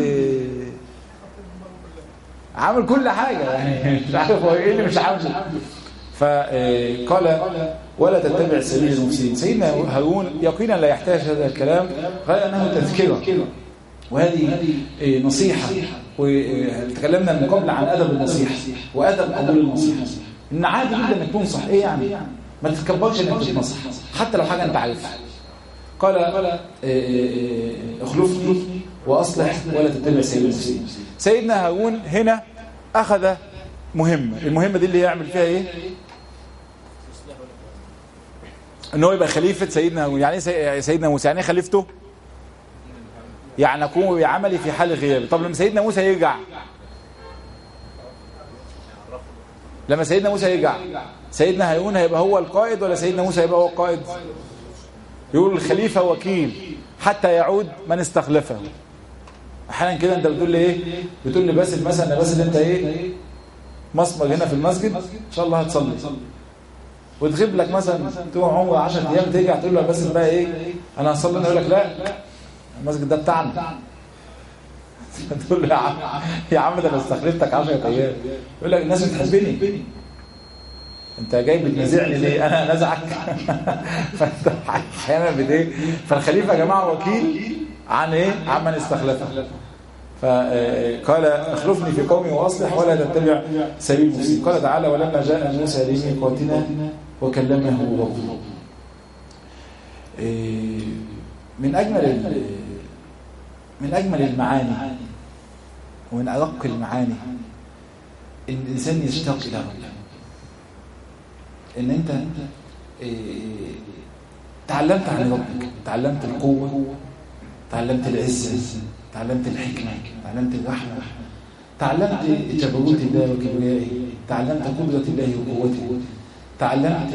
عامل كل حاجه يعني مش عارف هو ايه اللي مش عامله فقال ولا تتبع سبيل المفسدين سيدنا هارون يقينا لا يحتاج هذا الكلام غير انه تذكره وهذه نصيحه وتكلمنا من قبل عن ادب النصيحه وادب قبول النصيحه ان عادي جدا انك تنصح ايه يعني ما تتكبرش انك تنصح حتى لو حاجه انت عارفها قال اخلفني واصلح ولا تتبع سبيل المفسدين سيدنا هارون هنا اخذ مهمه المهمه دي اللي يعمل فيها ايه ان هو يبقى خليفه سيدنا هارون يعني ايه سيدنا موسى يعني ايه خليفته يعني اكون بعملي في حال غيابي طب لما سيدنا موسى يرجع لما سيدنا موسى يرجع سيدنا هارون هيبقى هو القائد ولا سيدنا موسى هيبقى هو القائد يقول الخليفة وكيل حتى يعود من استخلفه احيانا كده انت بتقول لي ايه بتقول لي باسل مثلا يا باسل انت ايه مصمر هنا في المسجد ان شاء الله هتصلي وتغيب لك مثلا تروح عمره 10 ايام ترجع تقول له يا باسل بقى ايه انا هصلي انا يقول لك لا المسجد ده بتاعنا تقول له يا عم يا عم ده انا استخلفتك 10 ايام يقول لك الناس بتحبني انت جاي بتنازعني ليه انا نزعك فانت احيانا بت ايه فالخليفه يا جماعه وكيل عن ايه عن من استخلفه فقال اخلفني في قومي واصلح ولا تتبع سبيل المفسدين قال تعالى ولما جاء موسى لميقاتنا وكلمه ربه من اجمل من اجمل المعاني ومن ارق المعاني ان الانسان يشتاق الى ربه ان انت تعلمت عن ربك تعلمت القوة تعلمت العزة تعلمت الحكمة تعلمت الرحمة تعلمت جبروت الله وكبريائه تعلمت قدرة الله وقوته تعلمت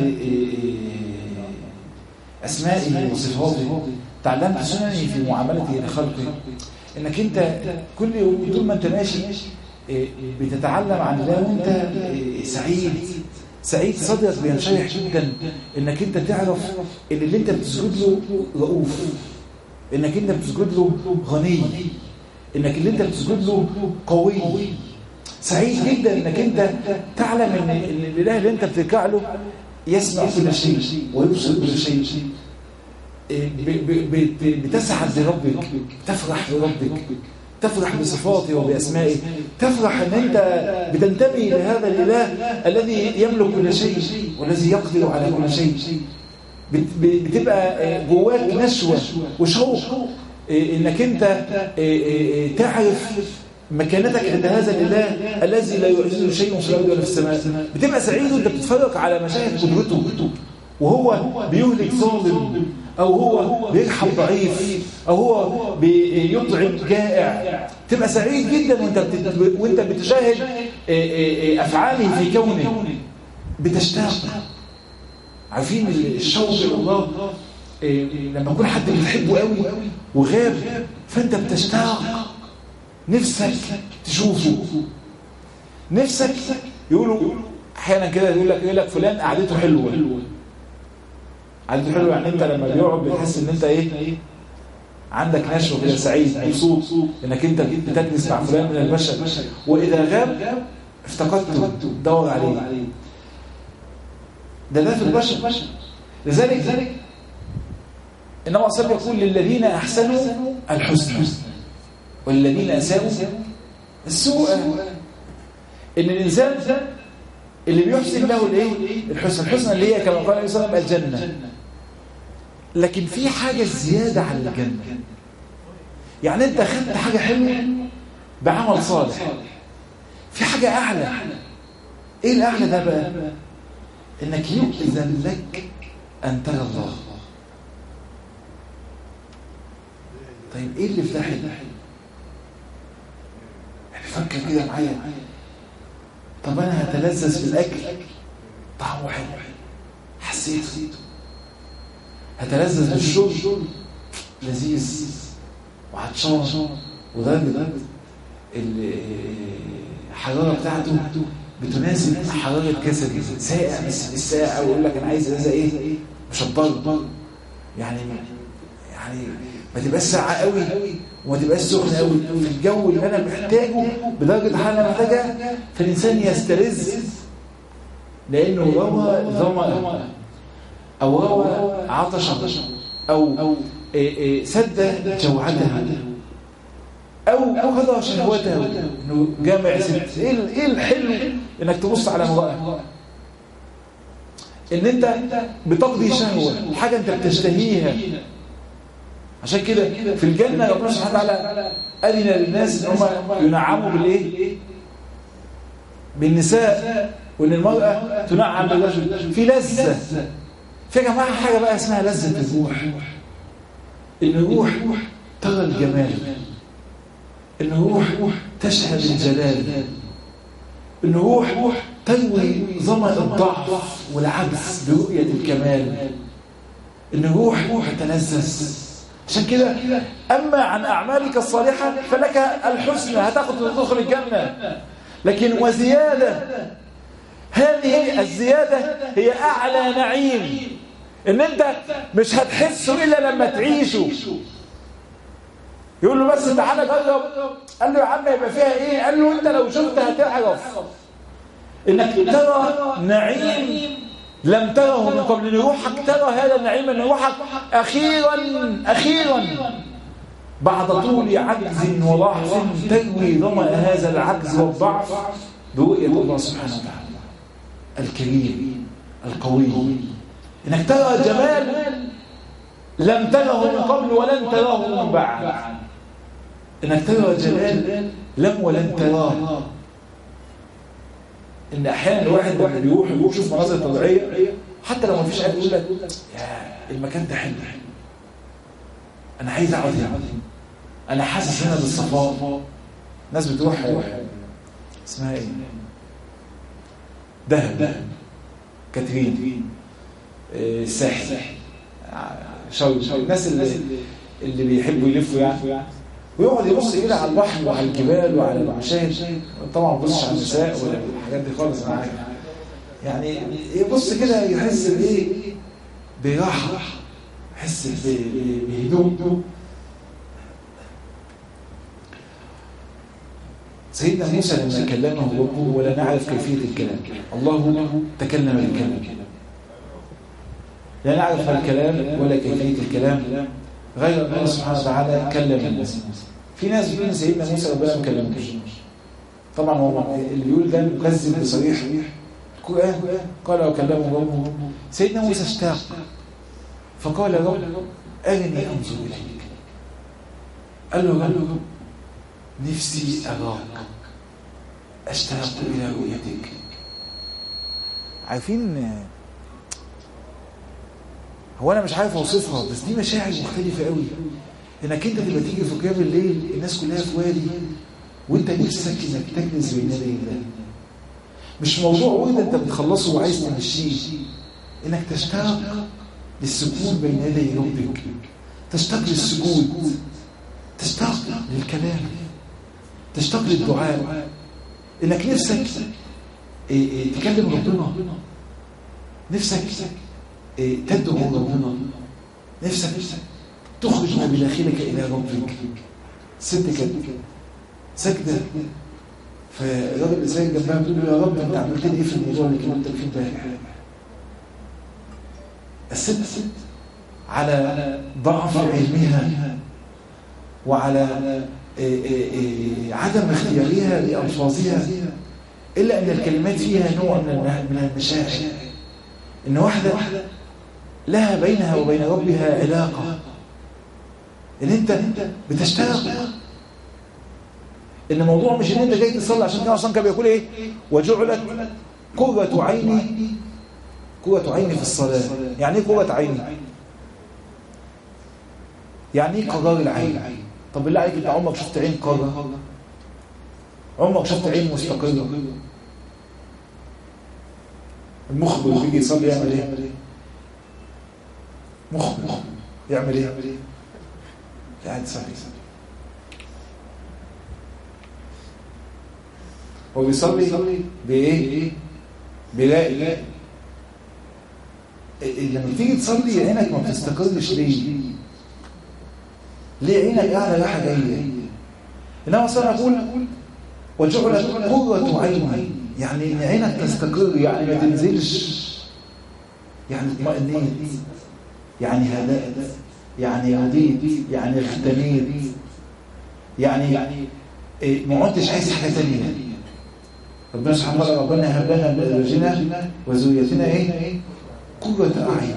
أسمائه وصفاته تعلمت سننه في معاملته لخلقه انك انت كل يوم طول ما انت ماشي بتتعلم عن الله وانت سعيد سعيد صدرك بينشرح جدا انك انت تعرف ان اللي انت بتسجد له رؤوف انك انت بتسجد له غني انك اللي انت بتسجد له قوي سعيد جدا انك انت تعلم ان الاله اللي انت بتركع له يسمع كل شيء ويبصر كل شيء بتسعد لربك تفرح لربك تفرح بصفاته وبأسمائه تفرح أن أنت بتنتمي لهذا الإله الذي يملك كل شيء والذي يقدر على كل شيء بتبقى جواك نشوة وشوق انك انت تعرف مكانتك عند هذا الاله الذي لا يعجزه شيء في الارض ولا في السماء بتبقى سعيد وانت بتتفرج على مشاهد قدرته وهو بيهلك ظالم او هو بيرحم ضعيف او هو بيطعم جائع تبقى سعيد جدا وانت بت... وانت بتشاهد افعاله في كونه بتشتاق عارفين الشوق الى الله لما يكون حد بتحبه قوي وغاب فانت بتشتاق نفسك تشوفه نفسك يقولوا احيانا كده يقول لك يقول لك فلان قعدته حلوه قعدته حلوه يعني انت لما بيقعد بتحس ان انت ايه عندك نشوه كده سعيد مبسوط انك انت بتجلس مع فلان من البشر واذا غاب افتقدته دور عليه ده ده في البشر لذلك إنما أصلا يقول للذين أحسنوا الحسنى والذين أساءوا السوء إن الإنسان اللي بيحسن له الإيه؟ الحسن الحسنى اللي هي كما قال عليه الصلاة والسلام الجنة لكن في حاجة زيادة على الجنة يعني أنت خدت حاجة حلوة بعمل صالح في حاجة أعلى إيه الأعلى ده بقى إنك يؤذن لك أن ترى الله طيب ايه اللي في ده حلو يعني فكر كده معايا طب انا هتلذذ في الاكل طعمه حلو حسيته هتلذذ بالشرب لذيذ وعطشان ودرجه الحراره بتاعته بتناسب حراره جسدي ساقع بس الساقع ويقول لك انا عايز ازازه ايه مشطره يعني يعني ما تبقاش ساعة قوي وما تبقاش سخنة قوي في الجو اللي أنا محتاجه بدرجة حالة أنا محتاجها فالإنسان يستلذ لأنه روى ظمأ أو روى عطشا أو سد جوعته أو قضى شهوته إنه جامع ست إيه الحلو إنك تبص على امرأة إن أنت بتقضي شهوة حاجة أنت بتشتهيها عشان كده في الجنة ربنا سبحانه وتعالى أذن للناس إن هم ينعموا بالإيه؟ بالنساء وإن المرأة تنعم بالرجل في لذة في يا جماعة حاجة بقى اسمها لذة الروح إن الروح ترى الجمال إن الروح تشهد الجلال إن الروح تروي ظمأ الضعف والعجز برؤية الكمال إن الروح تتلذذ عشان كده أما عن أعمالك الصالحة فلك الحسنى هتاخد تدخل الجنة لكن وزيادة هذه الزيادة هي أعلى نعيم إن أنت مش هتحسه إلا لما تعيشه يقول له بس تعالى جرب قال له يا عم يبقى فيها إيه قال له أنت لو شفت هتعرف إنك ترى نعيم لم تره من قبل ان روحك ترى هذا النعيم ان روحك اخيرا اخيرا بعد طول عجز وضعف تروي ظمأ هذا العجز والضعف برؤية الله سبحانه وتعالى الكريم القوي انك ترى جمال لم تره من قبل ولن تراه من بعد انك ترى جلال لم ولن تراه ان احيانا الواحد لما بيروح يشوف مناظر طبيعيه حتى لو ما فيش حد يقول لك يا المكان ده حلو انا عايز اقعد هنا انا حاسس هنا بالصفاء ناس بتروح اسمها ايه دهب كاترين الساحل شوي الناس اللي اللي بيحبوا يلفوا يعني ويقعد يبص كده على البحر وعلى الجبال وعلى المشاهد طبعا ما بيبصش على النساء ولا الحاجات دي خالص انا عارف يعني يبص كده يحس بايه براحه يحس بهدوء سيدنا موسى لما كلمه ربه ولا نعرف كيفيه الكلام الله تكلم بالكلام لا نعرف الكلام ولا كيفية الكلام غير الله سبحانه وتعالى كلم موسى في ناس بيقولوا ان سيدنا موسى ربنا ما كلموش طبعا هو اللي بيقول ده مكذب بصريح القرآن قال وكلمه ربه سيدنا موسى اشتاق فقال رب أرني أنظر إليك قال له رب نفسي أراك أشتاق إلى رؤيتك عارفين هو أنا مش عارف أوصفها بس دي مشاعر مختلفة قوي إنك أنت تبقى تيجي في قيام الليل الناس كلها في وادي وأنت نفسك إنك تجلس بين يدي الله مش موضوع ورد أنت بتخلصه وعايز تمشيه إنك تشتاق للسكون بين يدي ربك تشتاق للسجود تشتاق للكلام تشتاق للدعاء انك نفسك إيه إيه تكلم ربنا نفسك إيه تدعو ربنا نفسك تخرج ما بداخلك الى ربك ست كده سجده فالراجل اللي ساجد جنبها بتقول له يا رب انت عملت لي ايه في الموضوع اللي كلمتك فيه امبارح الست على ضعف علمها وعلى عدم اختيارها لألفاظها إلا أن الكلمات فيها نوع من المشاعر إن واحدة لها بينها وبين ربها علاقة إن أنت بتشتاق إن الموضوع مش إن أنت جاي تصلي عشان كده أصلا كان بيقول إيه وجعلت قرة عيني قرة عيني في الصلاة يعني إيه قرة عيني يعني ايه قرار العين طب بالله عليك انت عمرك شفت عين قرة عمرك شفت عين مستقرة المخبر اللي بيجي يصلي يعمل ايه مخبر يعمل ايه قاعد يصلي هو بيصلي بايه بيلاقي لما تيجي تصلي عينك ما بتستقرش ليه ليه عينك قاعدة رايحة جاية إنما أصلا أقول وجعلت قرة عين يعني إن عينك تستقر يعني ما تنزلش يعني اطمئنيت يعني هدأت يعني هديت يعني اغتنيت يعني ما عدتش عايز حاجة تانية ربنا سبحانه وتعالى ربنا هب لنا من ازواجنا وذريتنا ايه؟ قرة أعين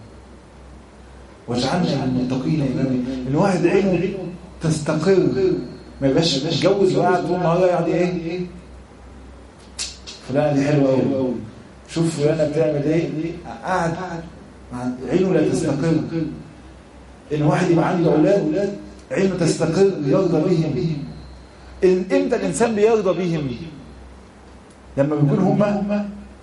واجعلنا للمتقين اماما الواحد عينه تستقر ما يبقاش متجوز وقاعد طول النهار قاعد ايه فلانه دي حلوه قوي شوف فلانه بتعمل ايه قاعد عينه لا تستقر ان واحد يبقى عنده اولاد عينه تستقر يرضى بهم إن امتى الانسان بيرضى بهم لما بيكون هم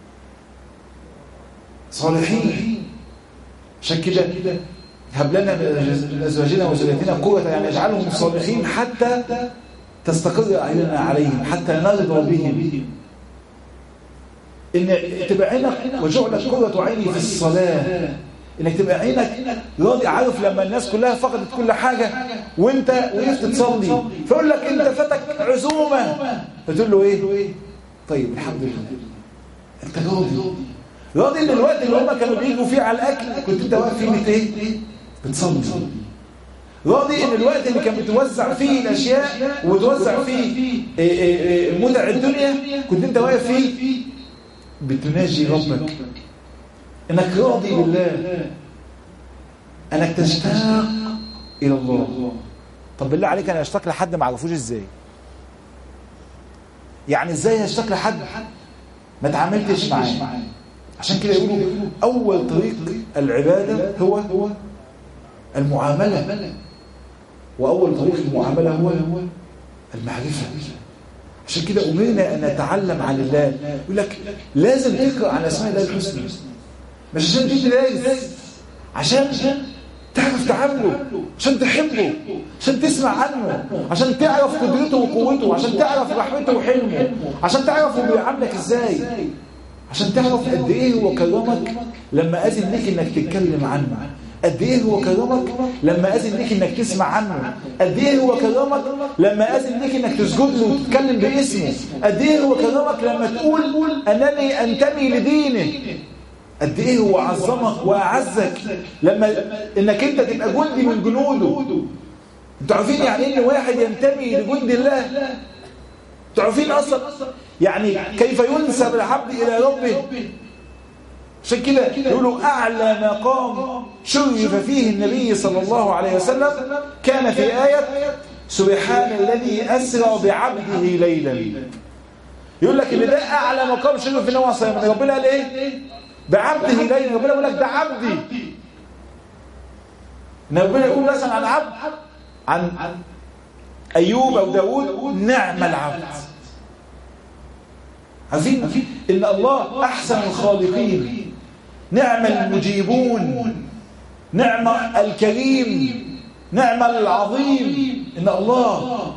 صالحين عشان كده هب لنا من ازواجنا وذريتنا قوة يعني اجعلهم صالحين حتى تستقر اعيننا عليهم حتى نرضى بهم ان تبقى عينك وجعلت قرة عيني في الصلاة انك تبقى عينك راضي عارف لما الناس كلها فقدت كل حاجة وانت وقفت تصلي فيقول لك انت فاتك عزومة فتقول له ايه طيب الحمد لله انت راضي راضي ان الوقت اللي هم كانوا بيجوا فيه على الاكل كنت انت واقف فيه بت ايه بتصلي راضي ان الوقت اللي كان بتوزع فيه الاشياء وتوزع فيه متع الدنيا كنت انت واقف فيه بتناجي ربك انك راضي بالله انك تشتاق الى الله طب بالله عليك انا اشتاق لحد ما اعرفوش ازاي يعني ازاي اشتاق لحد ما تعاملتش معاه عشان كده يقولوا اول طريق العباده هو هو المعامله واول طريق المعامله هو هو المعرفه عشان كده امرنا ان نتعلم عن الله يقول لك لازم تقرا عن اسماء الله الحسنى مش عشان تدي دارس عشان تعرف تعامله عشان تحبه عشان تسمع عنه عشان تعرف قدرته وقوته عشان تعرف رحمته وحلمه عشان تعرف هو بيعاملك ازاي عشان تعرف قد ايه هو كرمك لما اذن لك انك تتكلم عنه قد ايه هو كرمك لما اذن لك انك تسمع عنه قد ايه هو كرمك لما اذن لك انك تسجد له وتتكلم باسمه قد ايه هو كرمك لما تقول انني انتمي لدينه قد ايه هو عظمك واعزك لما انك انت تبقى جندي من جنوده انتوا عارفين يعني ايه ان واحد ينتمي لجند الله انتوا عارفين اصلا يعني كيف ينسب العبد الى ربه عشان كده يقولوا اعلى مقام شرف فيه النبي صلى الله عليه وسلم كان في ايه سبحان الذي اسرى بعبده ليلا يقول لك ان ده اعلى مقام شرف في النبي صلى الله عليه وسلم ربنا قال ايه بعبده ليلا ربنا يقول لك ده عبدي ان ربنا يقول مثلا عن عبد عن ايوب او داوود نعم العبد عارفين ان الله احسن الخالقين نعم المجيبون نعم الكريم نعم العظيم ان الله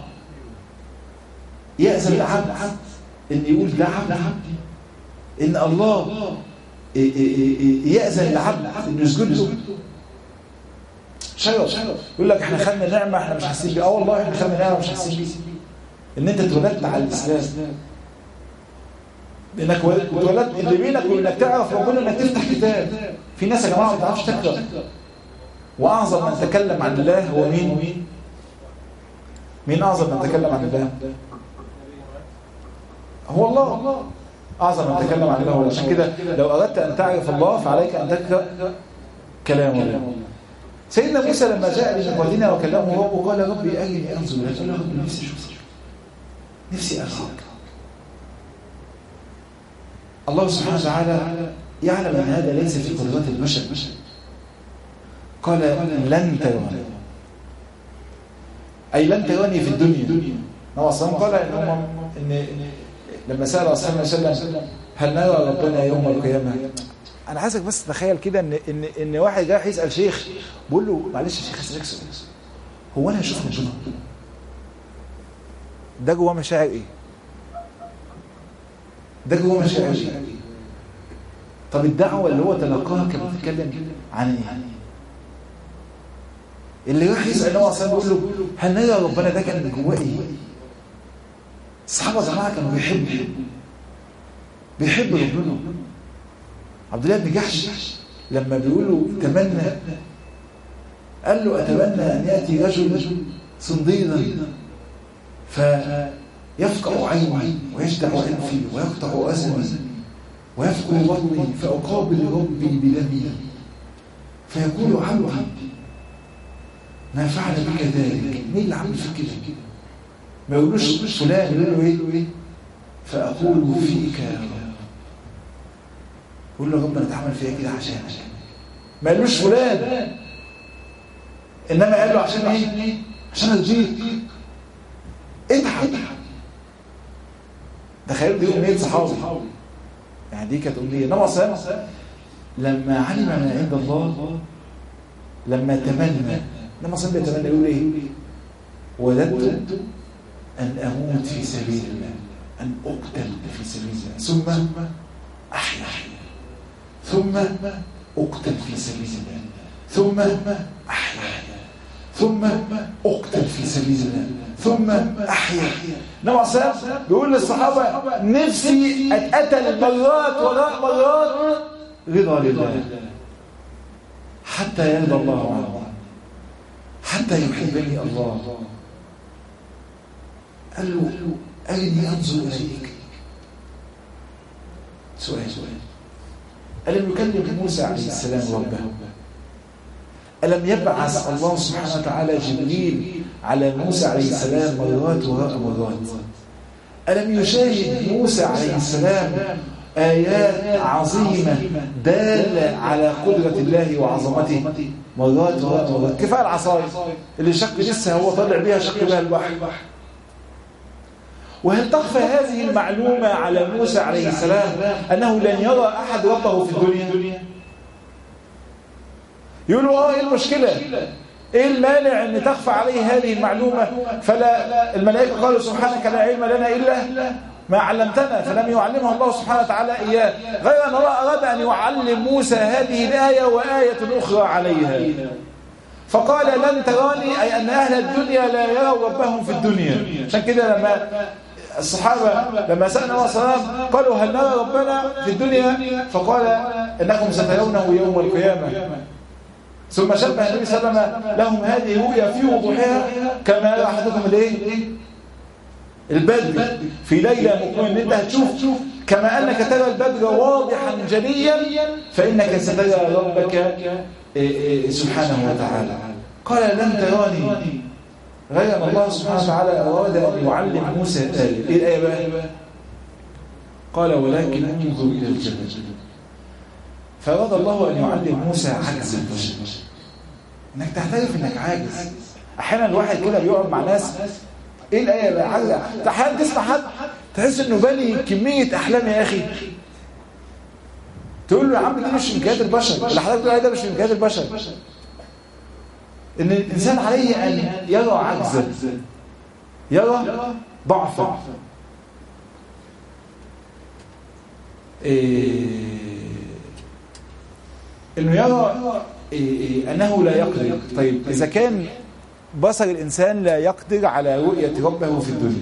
يأذن العبد ان يقول ده عبدي ان الله يأذن العبد انه يسجد له شرف يقول لك احنا خدنا نعمه احنا مش حاسين بيها اه والله احنا خدنا نعمه مش حاسين بيها ان انت اتولدت على الاسلام انك اتولدت اللي بينك وانك تعرف ربنا انك تفتح كتاب في ناس يا جماعه ما بتعرفش تقرا واعظم من تكلم عن الله هو مين مين اعظم من تكلم عن الله هو الله اعظم من تكلم عن الله عشان كده لو اردت ان تعرف الله فعليك ان تقرا كلام الله سيدنا موسى لما جاء لمقادنا وكلمه ربه قال ربي أرني أنظر إليك قال له ربي نفسي أشوفك نفسي أرضاك الله سبحانه وتعالى يعلم أن هذا ليس في قدرات البشر قال لن تراني أي لن تراني في الدنيا هو أصلا قال إن, هم إن لما سأل أصلا وسلم هل نرى ربنا يوم القيامة انا عايزك بس تتخيل كده ان ان ان واحد جاي يسال شيخ بيقول له معلش يا شيخ اسالك سؤال هو انا هشوف ربنا ده جواه مشاعر ايه ده جواه مشاعر ايه طب الدعوه اللي هو تلقاها كانت بتتكلم عن ايه اللي راح يسال هو اصلا بيقول له هل نرى ربنا ده كان جواه ايه الصحابه يا جماعه كانوا بيحبوا بيحبوا ربنا عبد الله بن جحش لما بيقولوا تمنى قال له أتمنى أن يأتي رجل صنديدا فيفقع عيني ويجدع أنفي ويقطع أذني ويفقر بطني فأقابل ربي بدمي فيقول عبدي ما فعل بك ذلك مين اللي عمل فيك كده ما يقولوش فلان يقول له ايه فأقول فيك يا رب قول له ربنا اتعمل فيها كده عشان ما قالوش فلان انما قال له عشان ايه عشان ارضيك اتعب تخيل دي امنيه صحابي يعني دي كانت امنيه انما صلى لما علم من عند الله لما تمنى انما صلى بيتمنى يقول ايه وددت ان اموت في سبيل الله ان اقتل في سبيل الله ثم احيا ثم اقتل في سبيل الله ثم احيا ثم اقتل في سبيل الله ثم احيا النبي صلى الله عليه وسلم بيقول للصحابه نفسي اتقتل مرات وراء مرات رضا لله حتى يرضى الله عنه حتى يحبني الله قال له أرني أنظر إليك سؤال سؤال ألم يكلم موسى عليه السلام ربه ألم يبعث الله سبحانه وتعالى جبريل على موسى عليه السلام مرات وراء مرات ألم يشاهد موسى عليه السلام آيات عظيمة دالة على قدرة الله وعظمته مرات وراء مرات كفاية العصاية اللي شق لسه هو طلع بيها شق بها البحر وهل تخفى هذه المعلومة على موسى عليه السلام أنه لن يرى أحد ربه في الدنيا يقولوا اه ايه المشكلة ايه المانع ان تخفى عليه هذه المعلومة فلا الملائكة قالوا سبحانك لا علم لنا إلا ما علمتنا فلم يعلمه الله سبحانه وتعالى إياه غير أن الله أراد أن يعلم موسى هذه الآية وآية أخرى عليها فقال لن تراني أي أن أهل الدنيا لا يروا ربهم في الدنيا عشان كده لما الصحابة لما سألنا الله السلام قالوا هل نرى ربنا في الدنيا فقال إنكم سترونه يوم القيامة ثم شبه النبي صلى الله عليه وسلم لهم هذه الرؤيا في وضوحها كما يرى أحدكم الايه البدر في ليلة مقيم انت هتشوف كما أنك ترى البدر واضحا جليا فإنك سترى ربك سبحانه وتعالى قال لن تراني غير أن الله سبحانه وتعالى أراد أن يعلم موسى آلة إيه الآية بقى؟ قال ولكن انظر إلى الجبل فأراد الله أن يعلم موسى عجز البشر إنك تعترف إنك عاجز أحيانا الواحد كده بيقعد مع ناس إيه الآية بقى عجز أحيانا تسمع حد تحس إنه بني كمية أحلام يا أخي تقول له يا عم دي مش إمكانيات البشر اللي حضرتك بتقول عليه ده مش إمكانيات البشر ان الانسان عليه ان يرى عجزا يرى ضعفا إيه انه يرى إيه انه لا يقدر طيب اذا كان بصر الانسان لا يقدر على رؤيه ربه في الدنيا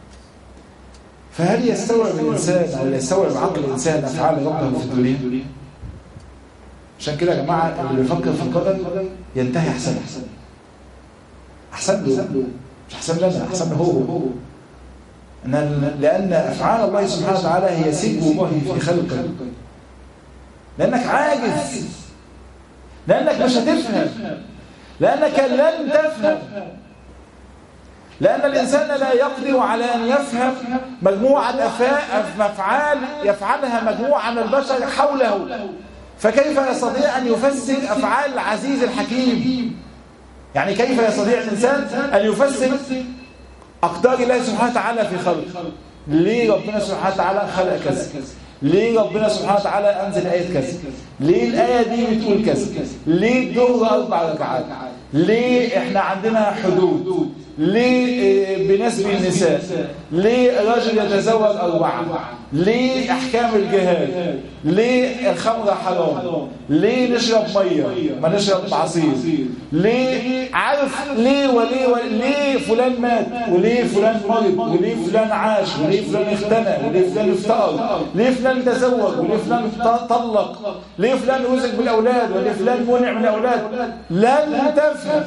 فهل يستوعب الانسان او يستوعب عقل الانسان افعال ربه في الدنيا عشان كده يا جماعه اللي بيفكر في القدر ينتهي احسن احسن احسن له مش احسن لنا احسن له هو إن لان افعال الله سبحانه وتعالى هي سجن الله في خلقه لانك عاجز لانك مش هتفهم لانك لن تفهم لأن الإنسان لا يقدر على أن يفهم مجموعة أفعال يفعلها مجموعة من البشر حوله فكيف يستطيع أن يفسر أفعال العزيز الحكيم يعني كيف يستطيع الإنسان أن يفسر أقدار الله سبحانه وتعالى في خلق ليه ربنا سبحانه وتعالى خلق كذا ليه ربنا سبحانه وتعالى أنزل آية كذا ليه الآية دي بتقول كذا ليه الظهر أربع ركعات ليه إحنا عندنا حدود ليه بنسب النساء ليه الرجل يتزوج أربعة ليه أحكام الجهاد ليه الخمر حرام ليه نشرب مية ما نشرب عصير ليه عارف ليه وليه وليه فلان مات وليه فلان مرض وليه فلان عاش وليه فلان اختنى وليه فلان افتقر ليه فلان تزوج وليه فلان طلق ليه فلان رزق بالأولاد وليه فلان منع من الأولاد لن تفهم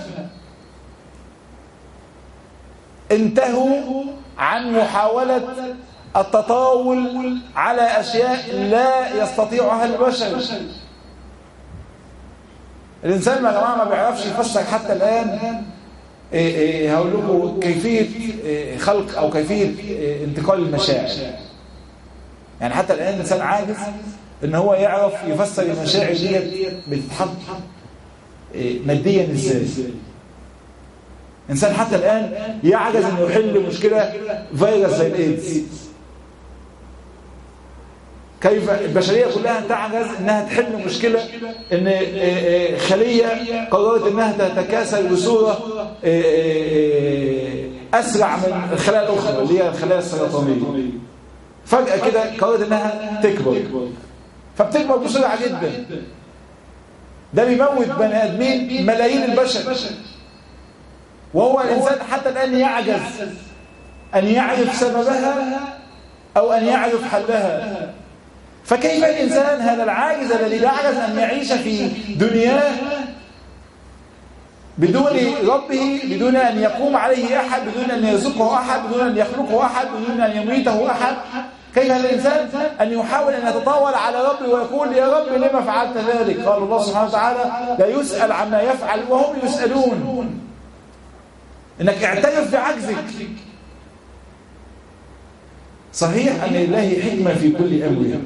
انتهوا عن محاولة التطاول على أشياء لا يستطيعها البشر الإنسان يا جماعة ما بيعرفش يفسر حتى الآن إيه إيه هقول لكم كيفية إيه خلق أو كيفية انتقال المشاعر يعني حتى الآن الإنسان عاجز إن هو يعرف يفسر المشاعر ديت بتتحط ماديا إزاي إنسان حتى الآن يعجز أنه يحل مشكلة فيروس زي الإيدز كيف البشرية كلها تعجز أنها تحل مشكلة أن خلية قررت أنها تتكاثر بصورة أسرع من الخلايا الأخرى اللي هي الخلايا السرطانية فجأة كده قررت أنها تكبر فبتكبر بسرعة جدا ده بيموت بني آدمين ملايين البشر وهو الإنسان حتى الآن يعجز أن يعرف سببها أو أن يعرف حلها فكيف الإنسان هذا العاجز الذي يعجز أن يعيش في دنياه بدون ربه بدون أن يقوم عليه أحد بدون أن يرزقه أحد بدون أن يخلقه أحد بدون أن يميته أحد كيف الإنسان أن يحاول أن يتطاول على ربه ويقول يا رب لما فعلت ذلك قال الله سبحانه وتعالى لا يسأل عما يفعل وهم يسألون انك اعترف بعجزك صحيح ان لله حكمة في كل امر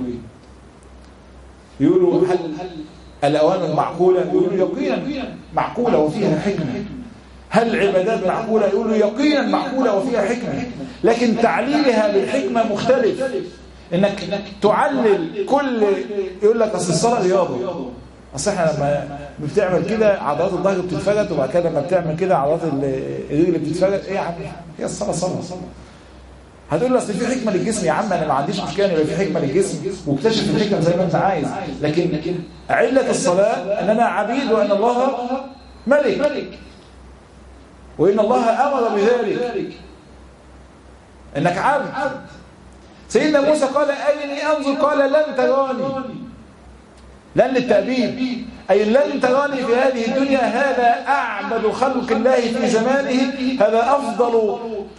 يقولوا هل الاوامر معقولة يقولوا يقينا معقولة وفيها حكمة هل العبادات معقولة يقولوا يقينا معقولة وفيها حكمة لكن تعليلها بالحكمة مختلف انك تعلل كل يقول لك اصل الصلاة رياضة اصل احنا لما بتعمل كده عضلات الظهر بتتفرد وبعد كده لما بتعمل كده عضلات الرجل بتتفرد ايه يا عم هي الصلاه صلاه هتقول لي اصل في حكمه للجسم يا عم انا ما عنديش مشكله يبقى في حكمه للجسم واكتشف الحكمه زي ما انت عايز لكن عله الصلاه اننا عبيد وان الله ملك وان الله امر بذلك انك عبد سيدنا موسى قال أرني أنظر قال لن تراني لن للتأبيد أي لن تراني في هذه الدنيا هذا أعبد خلق الله في زمانه هذا أفضل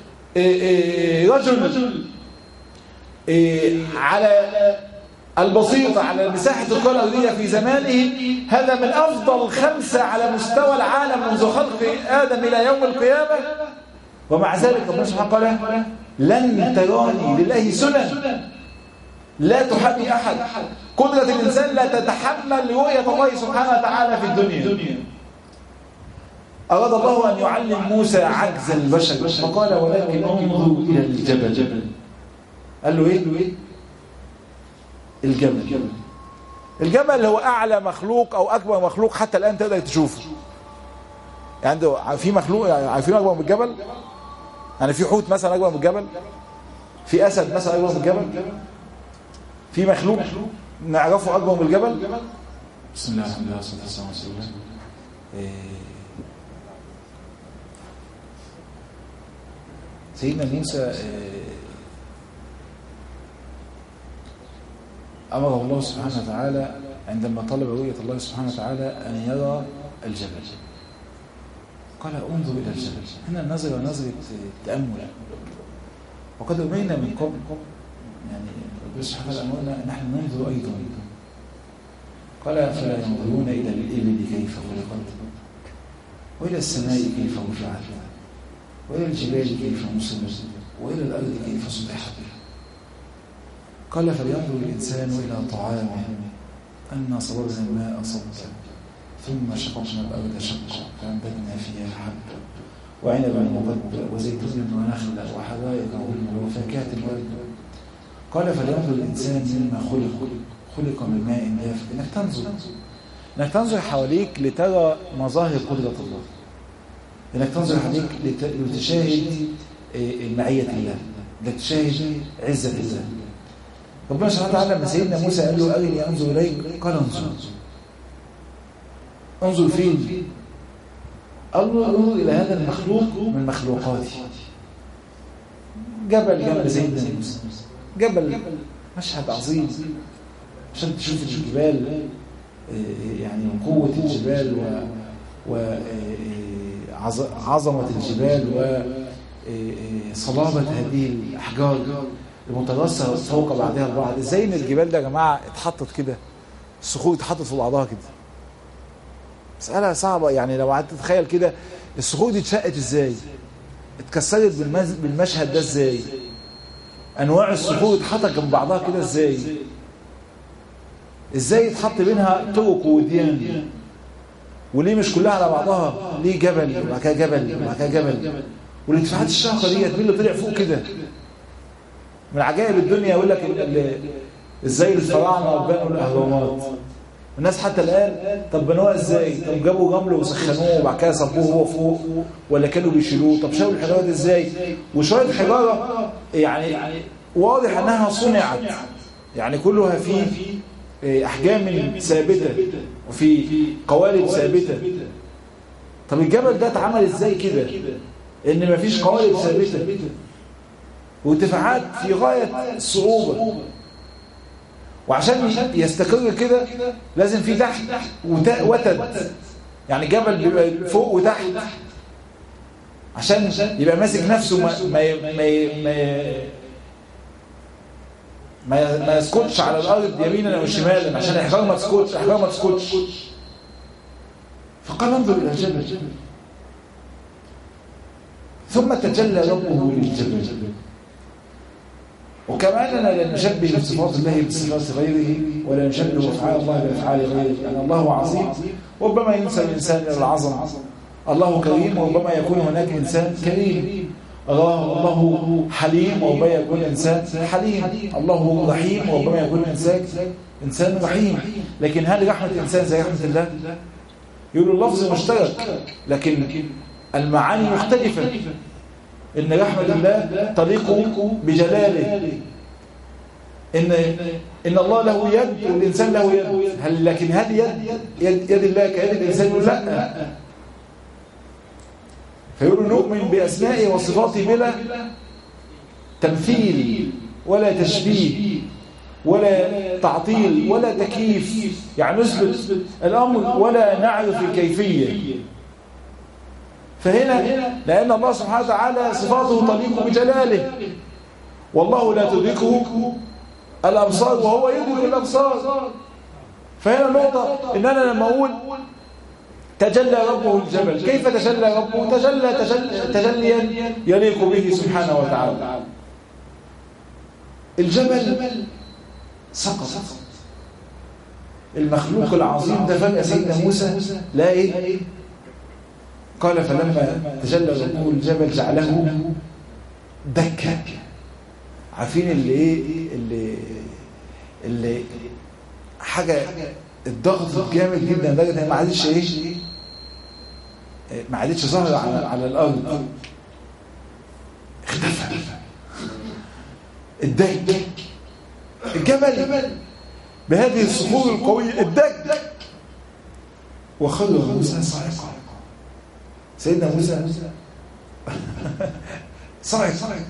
رجل على البسيطة على مساحة الكرة الأرضية في زمانه هذا من أفضل خمسة على مستوى العالم منذ خلق آدم إلى يوم القيامة ومع ذلك ربنا سبحانه قال لن تراني لله سنن لا تحمي أحد قدرة الإنسان لا تتحمل رؤية الله سبحانه وتعالى في الدنيا أراد الله أن يعلم موسى عجز البشر فقال ولكن انظر إلى الجبل قال له إيه؟ الجبل الجبل هو أعلى مخلوق أو أكبر مخلوق حتى الآن تقدر تشوفه يعني في مخلوق عارفين أكبر من الجبل يعني في حوت مثلا أكبر من الجبل في أسد مثلا أكبر من الجبل في مخلوق نعرفه أكبر من الجبل بسم الله الحمد لله والصلاة والسلام على رسول الله سيدنا موسى أمره الله سبحانه وتعالى عندما طلب رؤية الله سبحانه وتعالى أن يرى الجبل قال انظر إلى الجبل هنا النظرة نظرة تأمل وقد أبينا من قبل يعني ربنا سبحانه وتعالى أمرنا نحن ننظر أيضا قال فلا ينظرون إلى الإبل كيف خلقت وإلى السماء كيف رفعت وإلى الجبال كيف نصبت وإلى الأرض كيف سطحت قال فلينظر الإنسان إلى طعامه أنا صببنا الماء صبا ثم شققنا الأرض شقا فأنبتنا فيها حبا وعنبا وقبا وزيتونا ونخلا وحدائق غلبا وفاكهة والبا قال فلينظر الإنسان مما خلق خلق من ماء دافئ إنك تنظر انك تنظر حواليك لترى مظاهر قدرة الله انك تنظر حواليك لتشاهد معية الله لتشاهد عزة الله ربنا سبحانه وتعالى لما سيدنا موسى قال له أرني أنظر إليك قال انظر انظر فين قال له انظر إلى هذا المخلوق من مخلوقاتي جبل جنب سيدنا موسى جبل مشهد عظيم عشان تشوف الجبال يعني قوة الجبال و وعظمة الجبال وصلابة هذه الأحجار المترصة فوق بعضها البعض ازاي ان الجبال ده يا جماعة اتحطت كده الصخور اتحطت في بعضها كده مسألة صعبة يعني لو قعدت تتخيل كده الصخور دي اتشقت ازاي اتكسرت بالمشهد ده ازاي انواع الصخور اتحطت جنب بعضها كده ازاي ازاي يتحط بينها طرق وديان وليه مش كلها على بعضها ليه جبل وبعد كده جبل وبعد كده جبل والارتفاعات الشاقه ديت مين اللي طلع فوق كده من عجائب الدنيا يقول لك ازاي الفراعنه بنوا الاهرامات الناس حتى الان طب بنوها ازاي طب جابوا رمل وسخنوه وبعد كده صبوه هو فوق ولا كانوا بيشيلوه طب شالوا الحجاره دي ازاي وشويه حجاره يعني واضح انها صنعت يعني كلها في احجام ثابته وفي قوالب ثابته طب الجبل ده اتعمل ازاي كده ان مفيش قوالب ثابته وارتفاعات في غايه الصعوبه وعشان يستقر كده لازم في تحت وتد يعني جبل بيبقى فوق وتحت عشان يبقى ماسك نفسه ما ما ما ما, ما يسكتش على الارض يمينا او شمالا عشان الاحجار ما تسكتش الاحجار ما تسكتش فقال انظر الى الجبل ثم تجلى ربه للجبل وكما اننا لا نشبه صفات الله بصفات غيره ولا نشبه افعال الله بافعال غيره لان الله عظيم وربما ينسى الانسان الى العظمه الله كريم وربما يكون هناك انسان كريم الله الله حليم وربما يكون انسان حليم الله رحيم وربما يكون انسان انسان رحيم لكن هل رحمه الانسان زي رحمه الله يقول اللفظ مشترك لكن المعاني مختلفه ان رحمه الله تليق بجلاله ان ان الله له يد والانسان له يد هل لكن هل يد يد, يد الله كيد الانسان يقول لا فيقولوا نؤمن بأسمائه وصفاته بلا تمثيل ولا تشبيه ولا تعطيل ولا تكييف يعني نثبت الأمر ولا نعرف الكيفية فهنا لأن الله سبحانه وتعالى صفاته تليق بجلاله والله لا تدركه الأبصار وهو يدرك الأبصار فهنا النقطة إن أنا لما أقول تجلى ربه الجبل كيف تجلى ربه تجلى تجلى تجليا يليق به سبحانه وتعالى الجبل سقط المخلوق العظيم ده فجأة سيدنا موسى لا ايه قال فلما تجلى ربه الجبل جعله دكا عارفين اللي ايه اللي اللي حاجة الضغط جامد جدا لدرجة ان ما عادتش ايه ما عادتش ظاهرة على, على الارض اختفى الدك الجبل بهذه الصخور القوية الدك وخر موسى صاعقا سيدنا موسى صاعق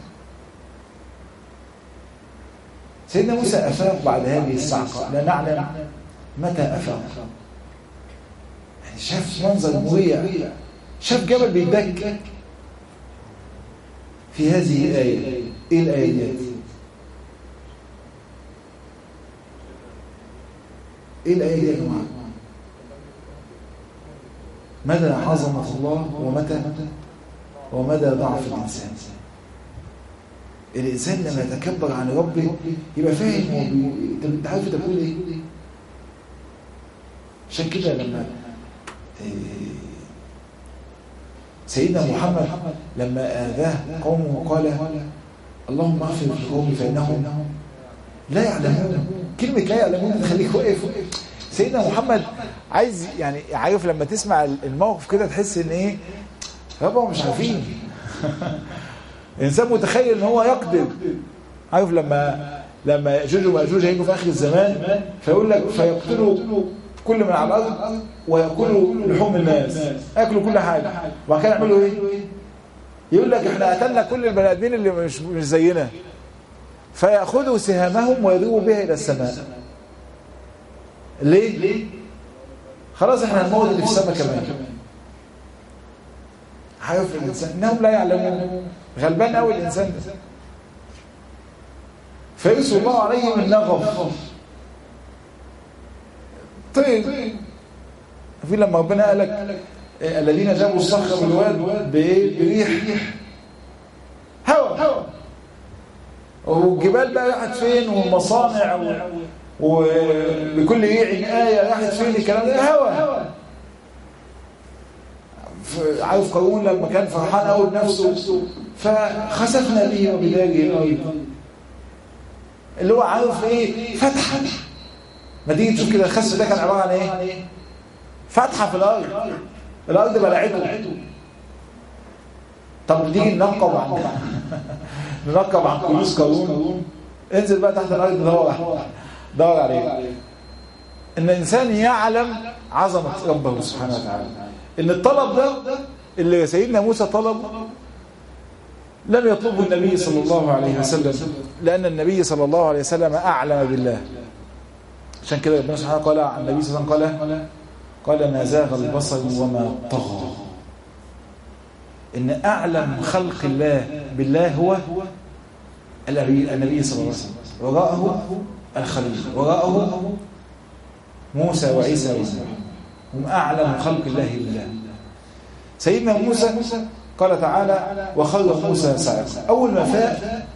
سيدنا موسى أفاق بعد هذه الصعقة لا نعلم متى أفاق يعني شاف منظر مريع شاف جبل بيدك في هذه الآية إيه الآية دي؟ إيه الآية دي يا جماعة؟ مدى عظمة الله ومتى ومدى ضعف الإنسان الإنسان لما يتكبر عن ربه يبقى فاهم هو بي... انت عارف انت بتقول ايه عشان كده لما سيدنا محمد لما آذاه قومه قال اللهم اغفر لقومي فإنهم لا يعلمون كلمة لا يعلمون تخليك واقف سيدنا محمد عايز يعني عارف لما تسمع الموقف كده تحس ان ايه ربهم مش عارفين الانسان متخيل ان هو يقدر عارف لما لما ياجوج وماجوج هيجوا في اخر الزمان فيقول لك فيقتلوا كل من على الارض وياكلوا لحوم الناس ياكلوا كل حاجه وبعد كده يعملوا ايه يقول لك احنا قتلنا كل البني ادمين اللي مش مش زينا فياخذوا سهامهم ويذوبوا بها الى السماء ليه خلاص احنا هنموت اللي في السماء كمان عارف الانسان انهم لا يعلمون غلبان قوي الانسان ده فيرسل الله عليهم النغف طيب في لما ربنا قال لك الذين جابوا الصخر بالواد بايه بريح هوا والجبال بقى راحت فين والمصانع و... وبكل ريع آية راحت فين الكلام ده هوا عارف قارون لما كان فرحان قوي بنفسه فخسفنا به وبداره الارض اللي هو عارف ايه فتحه ما تيجي تشوف كده الخسف ده كان عباره عن ايه فتحه في الارض الارض بلعته طب نيجي ننقب عن ننقب عن كنوز قارون انزل بقى تحت الارض دور دور عليه ان الانسان يعلم عظمه ربه سبحانه وتعالى ان الطلب ده اللي سيدنا موسى طلب لم يطلبه النبي صلى الله عليه وسلم لأن النبي صلى الله عليه وسلم أعلم بالله عشان كده ربنا سبحانه قال عن النبي صلى الله عليه وسلم قال قال ما زاغ البصر وما طغى إن أعلم خلق الله بالله هو النبي صلى الله عليه وسلم وراءه الخليل وراءه موسى وعيسى وعيسى هم أعلم خلق الله بالله سيدنا موسى قال تعالى وخلق موسى صاعقا أول ما فاق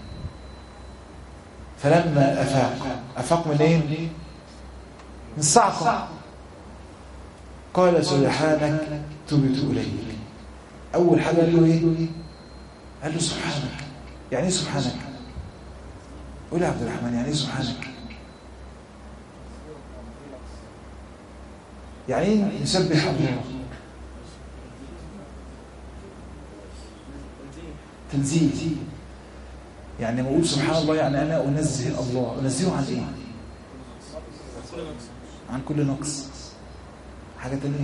فلما أفاق أفاق من إيه؟ من الصعقة قال سبحانك تبت إليك أول حاجة قال له إيه؟ قال له سبحانك يعني إيه سبحانك؟ قول يا عبد الرحمن يعني إيه سبحانك؟ يعني ايه نسبح الله تنزيه يعني لما اقول سبحان الله يعني انا انزه الله انزهه عن ايه عن كل نقص حاجه تانية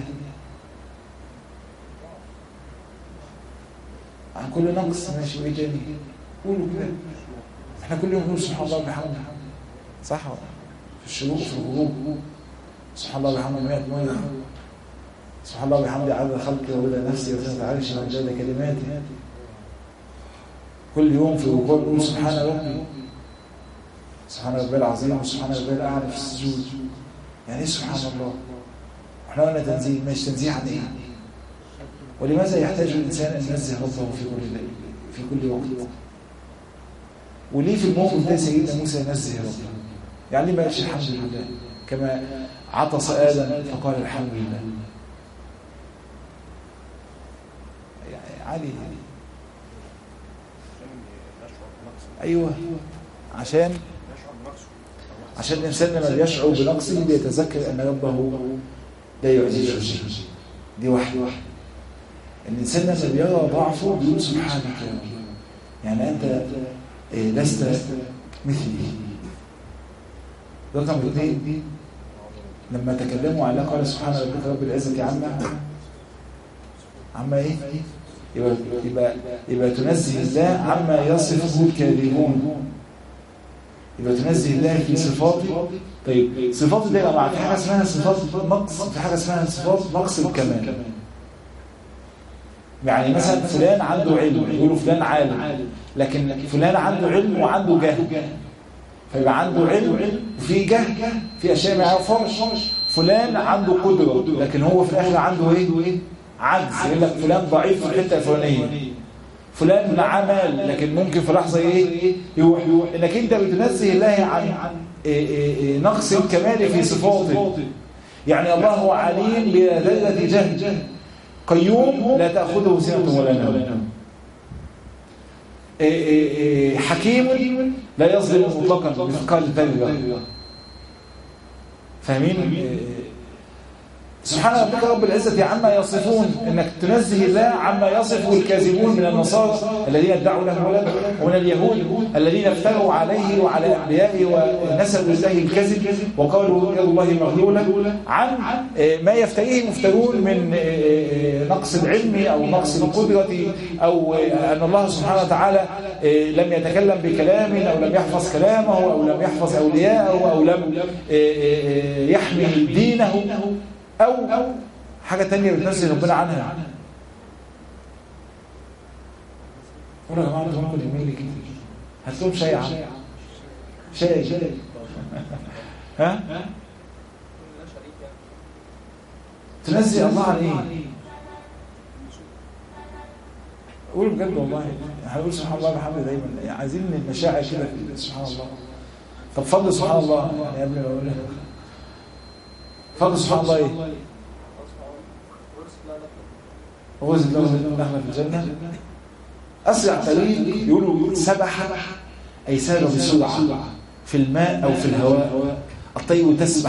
عن كل نقص ماشي وايه تاني قولوا كده احنا كل يوم نقول سبحان الله وبحمده صح في الشروق وفي الغروب سبحان الله وبحمده 100 مره سبحان الله وبحمده عدد خلقه ورضا نفسي وزنة عرشه ومجال كلماته كل يوم في الركوع نقول سبحان ربي سبحان ربي العظيم وسبحان ربي الاعلى في السجود يعني ايه سبحان الله احنا قلنا تنزيه مش تنزيه عن ايه ولماذا يحتاج الانسان ان ينزه ربه في كل في كل وقت وليه في الموقف ده سيدنا موسى ينزه ربه يعني ليه ما قالش الحمد لله كما عطس ادم فقال الحمد لله يعني عادي ايوه عشان عشان الانسان لما بيشعر بنقصه بيتذكر ان ربه لا يعجزه شيء دي واحده الانسان لما بيرى ضعفه بيقول سبحانك يا رب يعني انت لست مثلي رقم اثنين لما تكلموا على قال سبحان ربك رب العزة عما عما ايه يبقى, يبقى, يبقى تنزه الله عما يصفه الكاذبون يبقى تنزه الله في صفاته طيب صفات دي يا جماعه في حاجه اسمها صفات نقص في حاجه اسمها صفات نقص الكمال يعني مثلا فلان عنده علم يقولوا فلان عالم لكن فلان عنده علم وعنده جهل فيبقى عنده علم وفي جهل في اشياء ما يعرفهاش فلان عنده قدره لكن هو في الاخر عنده ايه عجز يقول لك فلان ضعيف في الحته الفلانيه فلان معاه مال لكن ممكن في لحظه ايه يروح انك انت بتنزه الله عن إيه إيه إيه نقص الكمال في صفاته يعني الله عليم بلا ذره جهل قيوم لا تاخذه سنه ولا نوم حكيم لا يظلم مطلقا مثقال ذره فاهمين سبحان ربك رب العزة عما يصفون انك تنزه الله عما يصفه الكاذبون من النصارى الذين ادعوا له ولد ومن اليهود الذين افتروا عليه وعلى انبيائه ونسبوا الله الكذب وقالوا يد الله مغلولة عن ما يفتريه مفترون من نقص العلم او نقص القدرة او ان الله سبحانه وتعالى لم يتكلم بكلام او لم يحفظ كلامه او لم يحفظ اولياءه او لم يحمي دينه أو حاجة تانية بتنزل ربنا عنها قولوا يا جماعة انتوا ممكن يمين لي كده هات لهم شاي يا عم شاي شاي ها تنزل الله عن ايه قولوا بجد والله هنقول سبحان الله بحمده دايما عايزين المشاعر كده سبحان الله طب فضل سبحان الله يعني قبل ما اقول فضل سبحان الله ايه وزن له نخلة في الجنة أسرع طريق يقولوا سبح أي سار بسرعة في الماء أو في الهواء الطير تسبح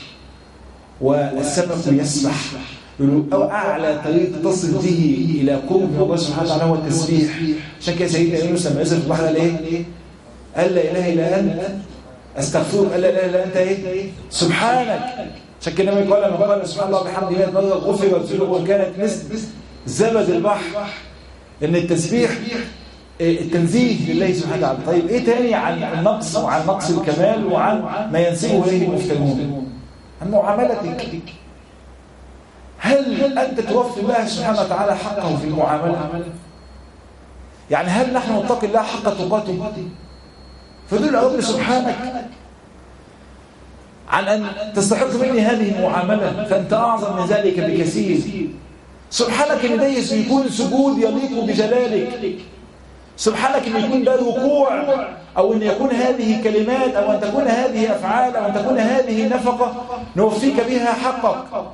والسمك يسبح يقولوا أو أعلى طريق تصل به إلى قرب الله سبحانه وتعالى هو التسبيح عشان كده سيدنا يونس لما نزل في البحر قال إيه؟ قال لا إله إلا أنت أستغفرك قال لا إله إلا أنت إيه؟ سبحانك عشان كده لما قال لما قال سبحان الله بحمده 100 مره غفرت له وكانت مثل زبد البحر ان التسبيح التنزيه لله سبحانه وتعالى طيب ايه تاني عن النقص وعن نقص الكمال وعن ما ينسبه اليه المفترون عن معاملتك هل انت توفي الله سبحانه وتعالى حقه في المعامله يعني هل نحن نتقي الله حق تقاته فدل رب سبحانك عن أن تستحق مني هذه المعاملة فأنت أعظم من ذلك بكثير سبحانك أن ده يكون سجود يليق بجلالك سبحانك أن يكون ده ركوع أو أن يكون هذه كلمات أو أن تكون هذه أفعال أو أن تكون هذه نفقة نوفيك بها حقك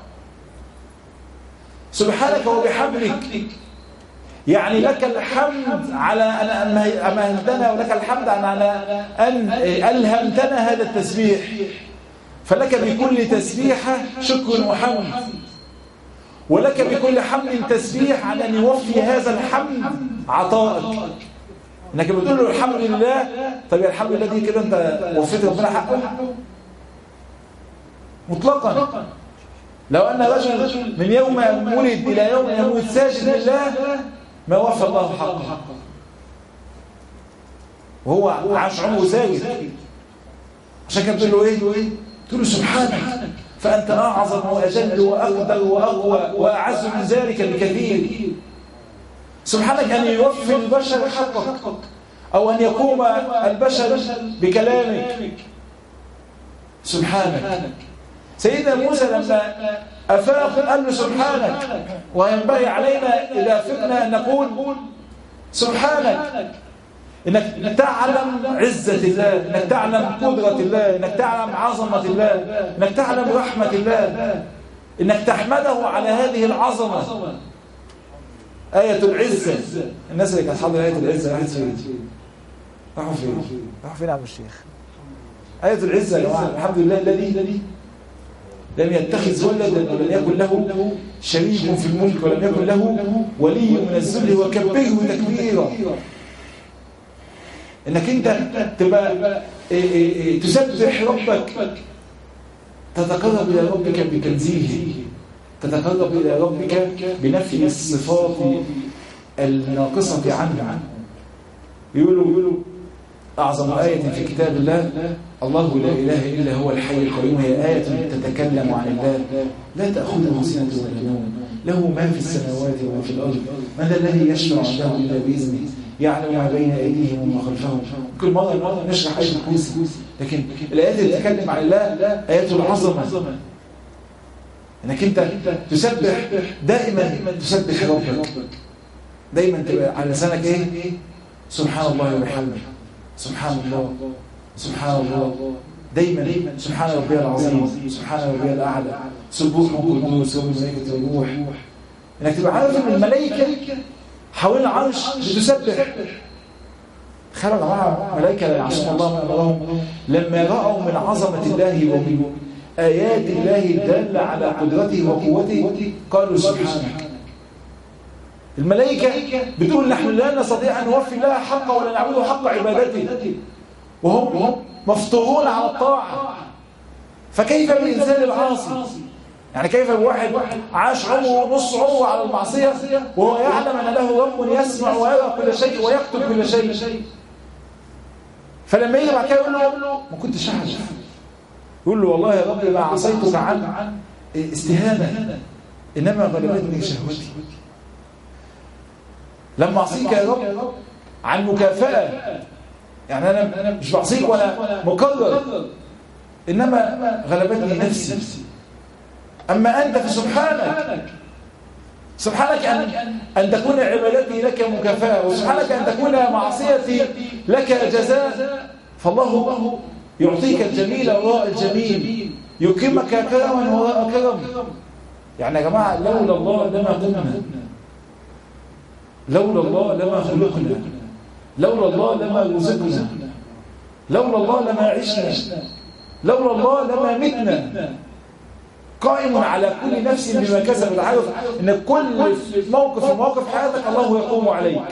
سبحانك وبحمدك يعني لك الحمد على أن أمهنتنا ولك الحمد على أن ألهمتنا هذا التسبيح فلك بكل تسبيحة شكر وحمد ولك بكل حمد تسبيح على أن يوفي هذا الحمد عطائك انك بتقول له الحمد لله طب يا الحمد لله دي كده انت وفيت ربنا حقه مطلقا لو ان رجل من يوم ولد الى يوم يموت ساجد لله ما وفى الله حقه وهو عاش عمره ساجد عشان كده بتقول له ايه تقول له سبحانك فأنت أعظم وأجل وأقدر وأقوى وأعز من ذلك بكثير سبحانك أن يوفي البشر حقك أو أن يقوم البشر بكلامك سبحانك سيدنا موسى لما أفاق قال له سبحانك وينبغي علينا إذا فقنا أن نقول سبحانك انك تعلم عزة الله انك تعلم قدرة الله انك تعلم عظمة الله انك تعلم رحمة الله انك تحمده على هذه العظمة آية العزة الناس اللي كانت حاضرة آية العزة راحت فين راحوا فين راحوا فين عم الشيخ آية العزة يا جماعة الحمد لله الذي لم يتخذ ولدا ولم يكن له شريك في الملك ولم يكن له ولي من الذل وكبره تكبيرا انك انت تبقى تسبح ربك تتقرب الى ربك بتنزيهه تتقرب الى ربك بنفي الصفات الناقصة عنه يقولوا أعظم آية في كتاب الله الله لا إله إلا هو الحي القيوم هي آية تتكلم عن الله لا تأخذه سنة ولا نوم له ما في السماوات وما في الأرض من الذي يشفع عنده إلا بإذنه يعلم ما بين أيديهم وما خلفهم كل مرة مرة نشرح آية الكرسي لكن الآيات اللي تتكلم عن الله آيات العظمة انك انت تسبح دائما تسبح ربك دايما تبقى على لسانك ايه سبحان الله وبحمده سبحان الله سبحان الله دايما سبحان ربي العظيم سبحان ربي الاعلى سبوح قدوس والملائكه والروح انك تبقى عارف ان الملائكه حوالين العرش بتسبح تخيلوا يا جماعه ملائكه لا يعصون الله ما امرهم لما راوا من عظمه الله ومن آيات الله الدالة على قدرته وقوته قالوا سبحانه الملائكة بتقول نحن لا نستطيع أن نوفي الله حقه ولا نعبده حق عبادته وهم مفطورون على الطاعة فكيف بالإنسان العاصي يعني كيف بواحد عاش عمره نص عمره على المعصية وهو يعلم أن له رب يسمع ويرى كل شيء ويكتب كل شيء فلما يجي بعد كده يقول له ما كنتش أعرف يقول له والله يا رب ما عصيتك عن استهانة إنما غلبتني شهوتي لما أعصيك يا رب عن مكافأة يعني أنا مش بعصيك وأنا مكرر إنما غلبتني نفسي أما أنت فسبحانك سبحانك أن, أن تكون عبادتي لك مكافأة وسبحانك أن تكون معصيتي لك جزاء فالله يعطيك الجميل وراء الجميل يكرمك كرما وراء كرم يعني يا جماعة لولا الله لما قمنا لولا الله لما خلقنا لولا الله لما رزقنا لولا الله لما عشنا لولا الله لما متنا قائم على كل نفس بما كسبت عارف ان كل موقف في مواقف حياتك الله يقوم عليك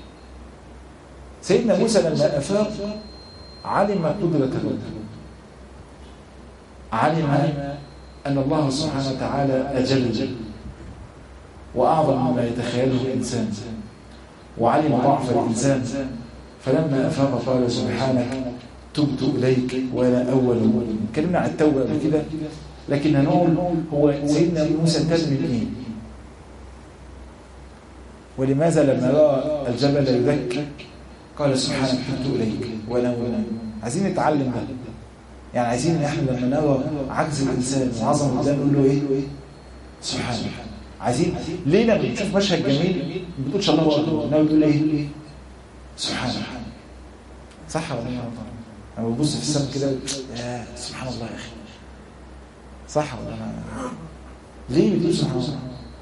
سيدنا موسى لما افاق علم قدرة الرب علم أن الله سبحانه وتعالى أجل وأعظم مما يتخيله الإنسان وعلم ضعف الإنسان فلما أفاق قال سبحانك تبت إليك وأنا أول مؤمن اتكلمنا عن التوبة قبل كده لكن هنقول هو سيدنا موسى تاب من إيه ولماذا لما رأى الجبل يذك قال سبحانك تبت إليك وأنا مؤمن عايزين نتعلم ده يعني عايزين ان احنا لما نرى عجز الانسان وعظمه الله نقول له ايه سبحانه عايزين ليه لما بنشوف مشهد جميل ما بتقولش الله اكبر انما بتقول ايه سبحانه صح ولا لا انا ببص في السماء كده يا سبحان الله يا اخي صح ولا لا ليه بتقول سبحان الله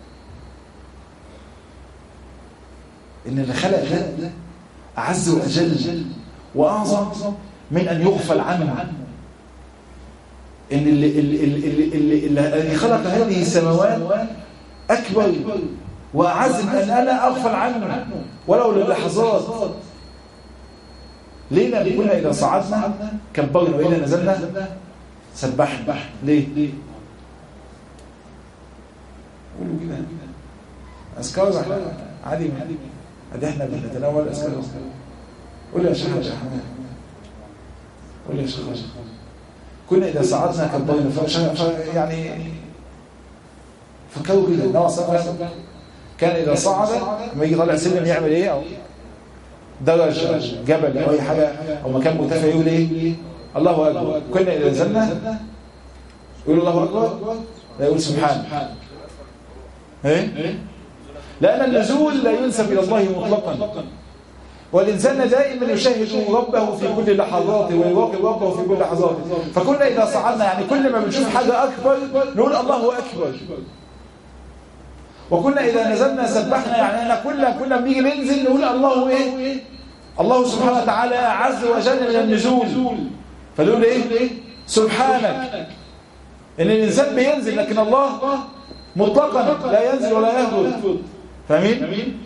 ان اللي خلق ده اعز واجل واعظم من ان يغفل عنه ان اللي, اللي, اللي, اللي, اللي خلق هذه السماوات اكبر واعز من ان انا اغفل عنه ولو للحظات ليه كنا اذا صعدنا كبرنا واذا نزلنا سبحنا ليه قولوا كده اذكار عادي عادي احنا بنتناول اذكار قول لي يا شيخ يا حماد قول لي يا شيخ كنا إذا صعدنا كبرنا يعني فكروا كده النبي صلى الله عليه وسلم كان إذا صعد لما يجي طالع سلم يعمل إيه أو درج جبل أو أي حاجة أو مكان مرتفع يقول إيه الله أكبر كنا إذا نزلنا يقول الله أكبر لا يقول سبحان إيه لأن النزول لا ينسب إلى الله مطلقا والإنسان دائما يشاهد ربه في كل لحظاته ويراقب ربه في كل لحظاته فكنا إذا صعدنا يعني كل ما بنشوف حاجة أكبر نقول الله أكبر وكنا إذا نزلنا سبحنا يعني أنا كل كل ما بنيجي ننزل نقول الله إيه الله سبحانه وتعالى عز وجل من النزول فنقول إيه سبحانك إن الإنسان بينزل لكن الله مطلقا لا ينزل ولا يهبط فاهمين؟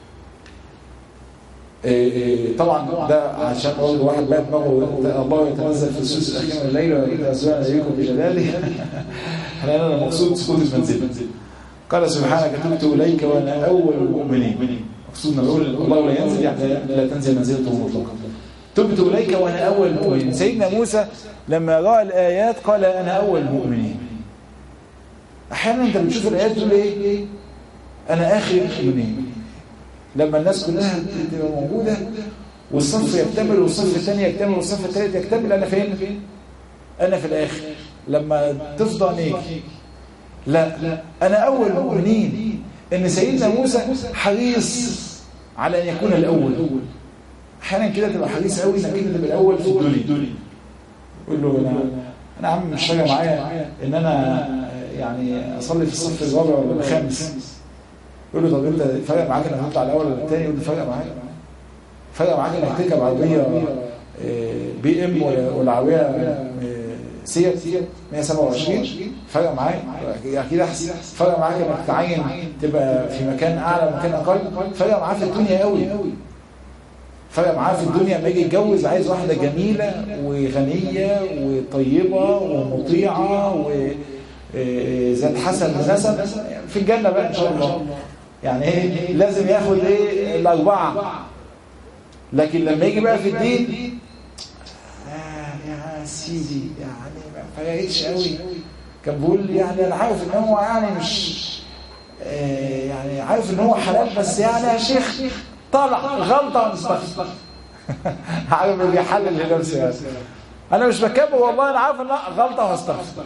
إيه إيه طبعا ده عشان برضه واحد بقى دماغه الله يتنزل في السوس الاخير من الليل ويجد ازواجا اليكم بجلاله احنا انا المقصود سكوت المنزل قال سبحانك تبت اليك وانا اول المؤمنين مقصودنا بيقول الله لا ينزل يعني لا تنزل منزلته مطلقا تبت اليك وانا اول المؤمنين سيدنا موسى لما راى الايات قال انا اول المؤمنين احيانا انت بتشوف الايات تقول ايه انا اخر المؤمنين لما الناس كلها تبقى موجودة والصف يكتمل والصف الثاني يكتمل والصف الثالث يكتمل أنا فين؟ أنا في الآخر لما تفضى عينيك لا أنا أول المؤمنين إن سيدنا موسى حريص على أن يكون الأول أحيانا كده تبقى حريص قوي إنك أنت تبقى الأول في الدنيا يقول له أنا أنا عم مش فارق معايا إن أنا يعني أصلي في الصف الرابع ولا الخامس يقول له طب انت فرق معاك انك تطلع الاول ولا الثاني يقول له فرق معاك فرق معاك انك تركب عربيه بي ام ولا عربيه سيات 127 فرق معاك اكيد احسن فرق معاك انك تعين تبقى في مكان اعلى مكان اقل فرق معاه في الدنيا قوي فرق معاه في الدنيا لما يجي يتجوز عايز واحده جميله وغنيه وطيبه ومطيعه وذات حسن ونسب في الجنه بقى ان شاء الله يعني ايه لازم ياخد ايه الاربعه لكن لما يجي بقى في الدين آه يا سيدي يعني ما فرقتش قوي كان بيقول يعني انا عارف ان هو يعني مش آه يعني عارف ان هو حلال بس يعني يا شيخ طلع غلطه ونستغفر عارف اللي بيحلل لنفسه يعني انا مش بكبر والله انا عارف ان غلطه ونستغفر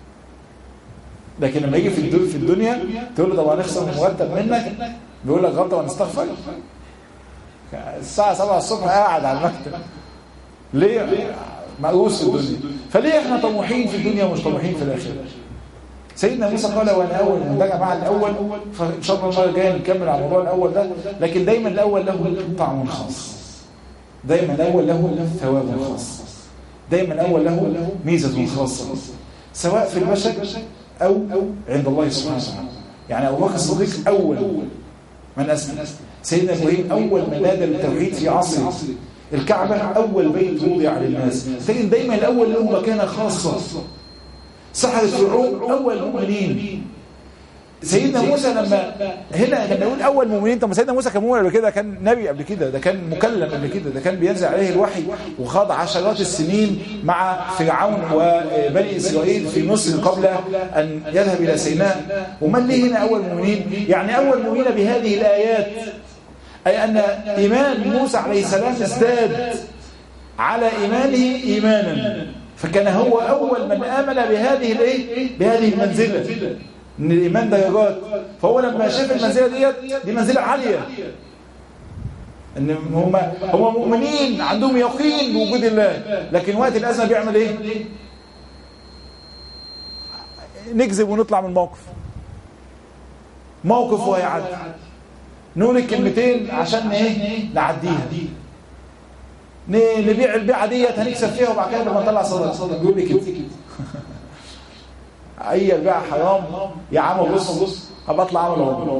لكن لما يجي في الدنيا, في الدنيا تقول له طب هنخصم مرتب منك بيقول لك غلطه ونستغفر الساعه 7 الصبح قاعد على المكتب ليه مقروس في الدنيا فليه احنا طموحين في الدنيا ومش طموحين في الاخره سيدنا موسى قال وانا اول من ده مع الاول فان شاء الله المره الجايه نكمل على الموضوع الاول ده لكن دايما الاول له طعم خاص دايما الاول له ثواب خاص دايما الاول له ميزه خاصه سواء في البشر أو عند الله سبحانه وتعالى يعني أبو بكر الصديق أول من أسلم سيدنا إبراهيم أول من نادى بالتوحيد في عصره الكعبة أول بيت وضع للناس تجد دايما الأول له مكانة خاصة سحرة فرعون أول مؤمنين سيدنا موسى لما هنا لما يقول اول مؤمنين طب سيدنا موسى كان مؤمن قبل كده كان نبي قبل كده ده كان مكلم قبل كده ده كان بينزل عليه الوحي وخاض عشرات السنين مع فرعون وبني اسرائيل في مصر قبل ان يذهب الى سيناء ومن ليه هنا اول مؤمنين يعني اول مؤمنين بهذه الايات اي ان ايمان موسى عليه السلام ازداد على ايمانه ايمانا فكان هو اول من امن بهذه الايه بهذه المنزله ان الايمان درجات فهو لما شاف المنزله ديت دي منزله عاليه ان هم هم مؤمنين عندهم يقين بوجود الله لكن وقت الازمه بيعمل ايه نكذب ونطلع من الموقف موقف وهيعدي نقول الكلمتين عشان ايه نعديها نبيع البيعه ديت هنكسب فيها وبعد كده لما نطلع صدقه بيقول لي كده اي البيع حرام يا عم بص هبقى اطلع اعمل عمره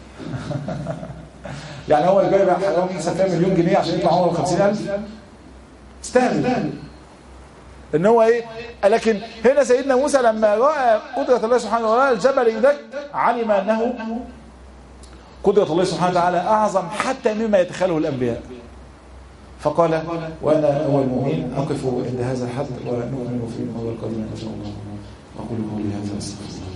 يعني هو البيع بقى حرام يكسب فيها مليون جنيه عشان يطلع عمره 50000 استاهل ان هو ايه لكن هنا سيدنا موسى لما راى قدره الله سبحانه وتعالى الجبل يدك علم انه قدره الله سبحانه وتعالى اعظم حتى مما يتخيله الانبياء فقال وأنا أول مؤمن أقف عند هذا الحد ونكمل في الموضوع القادم إن شاء الله أقول قولي هذا أستغفر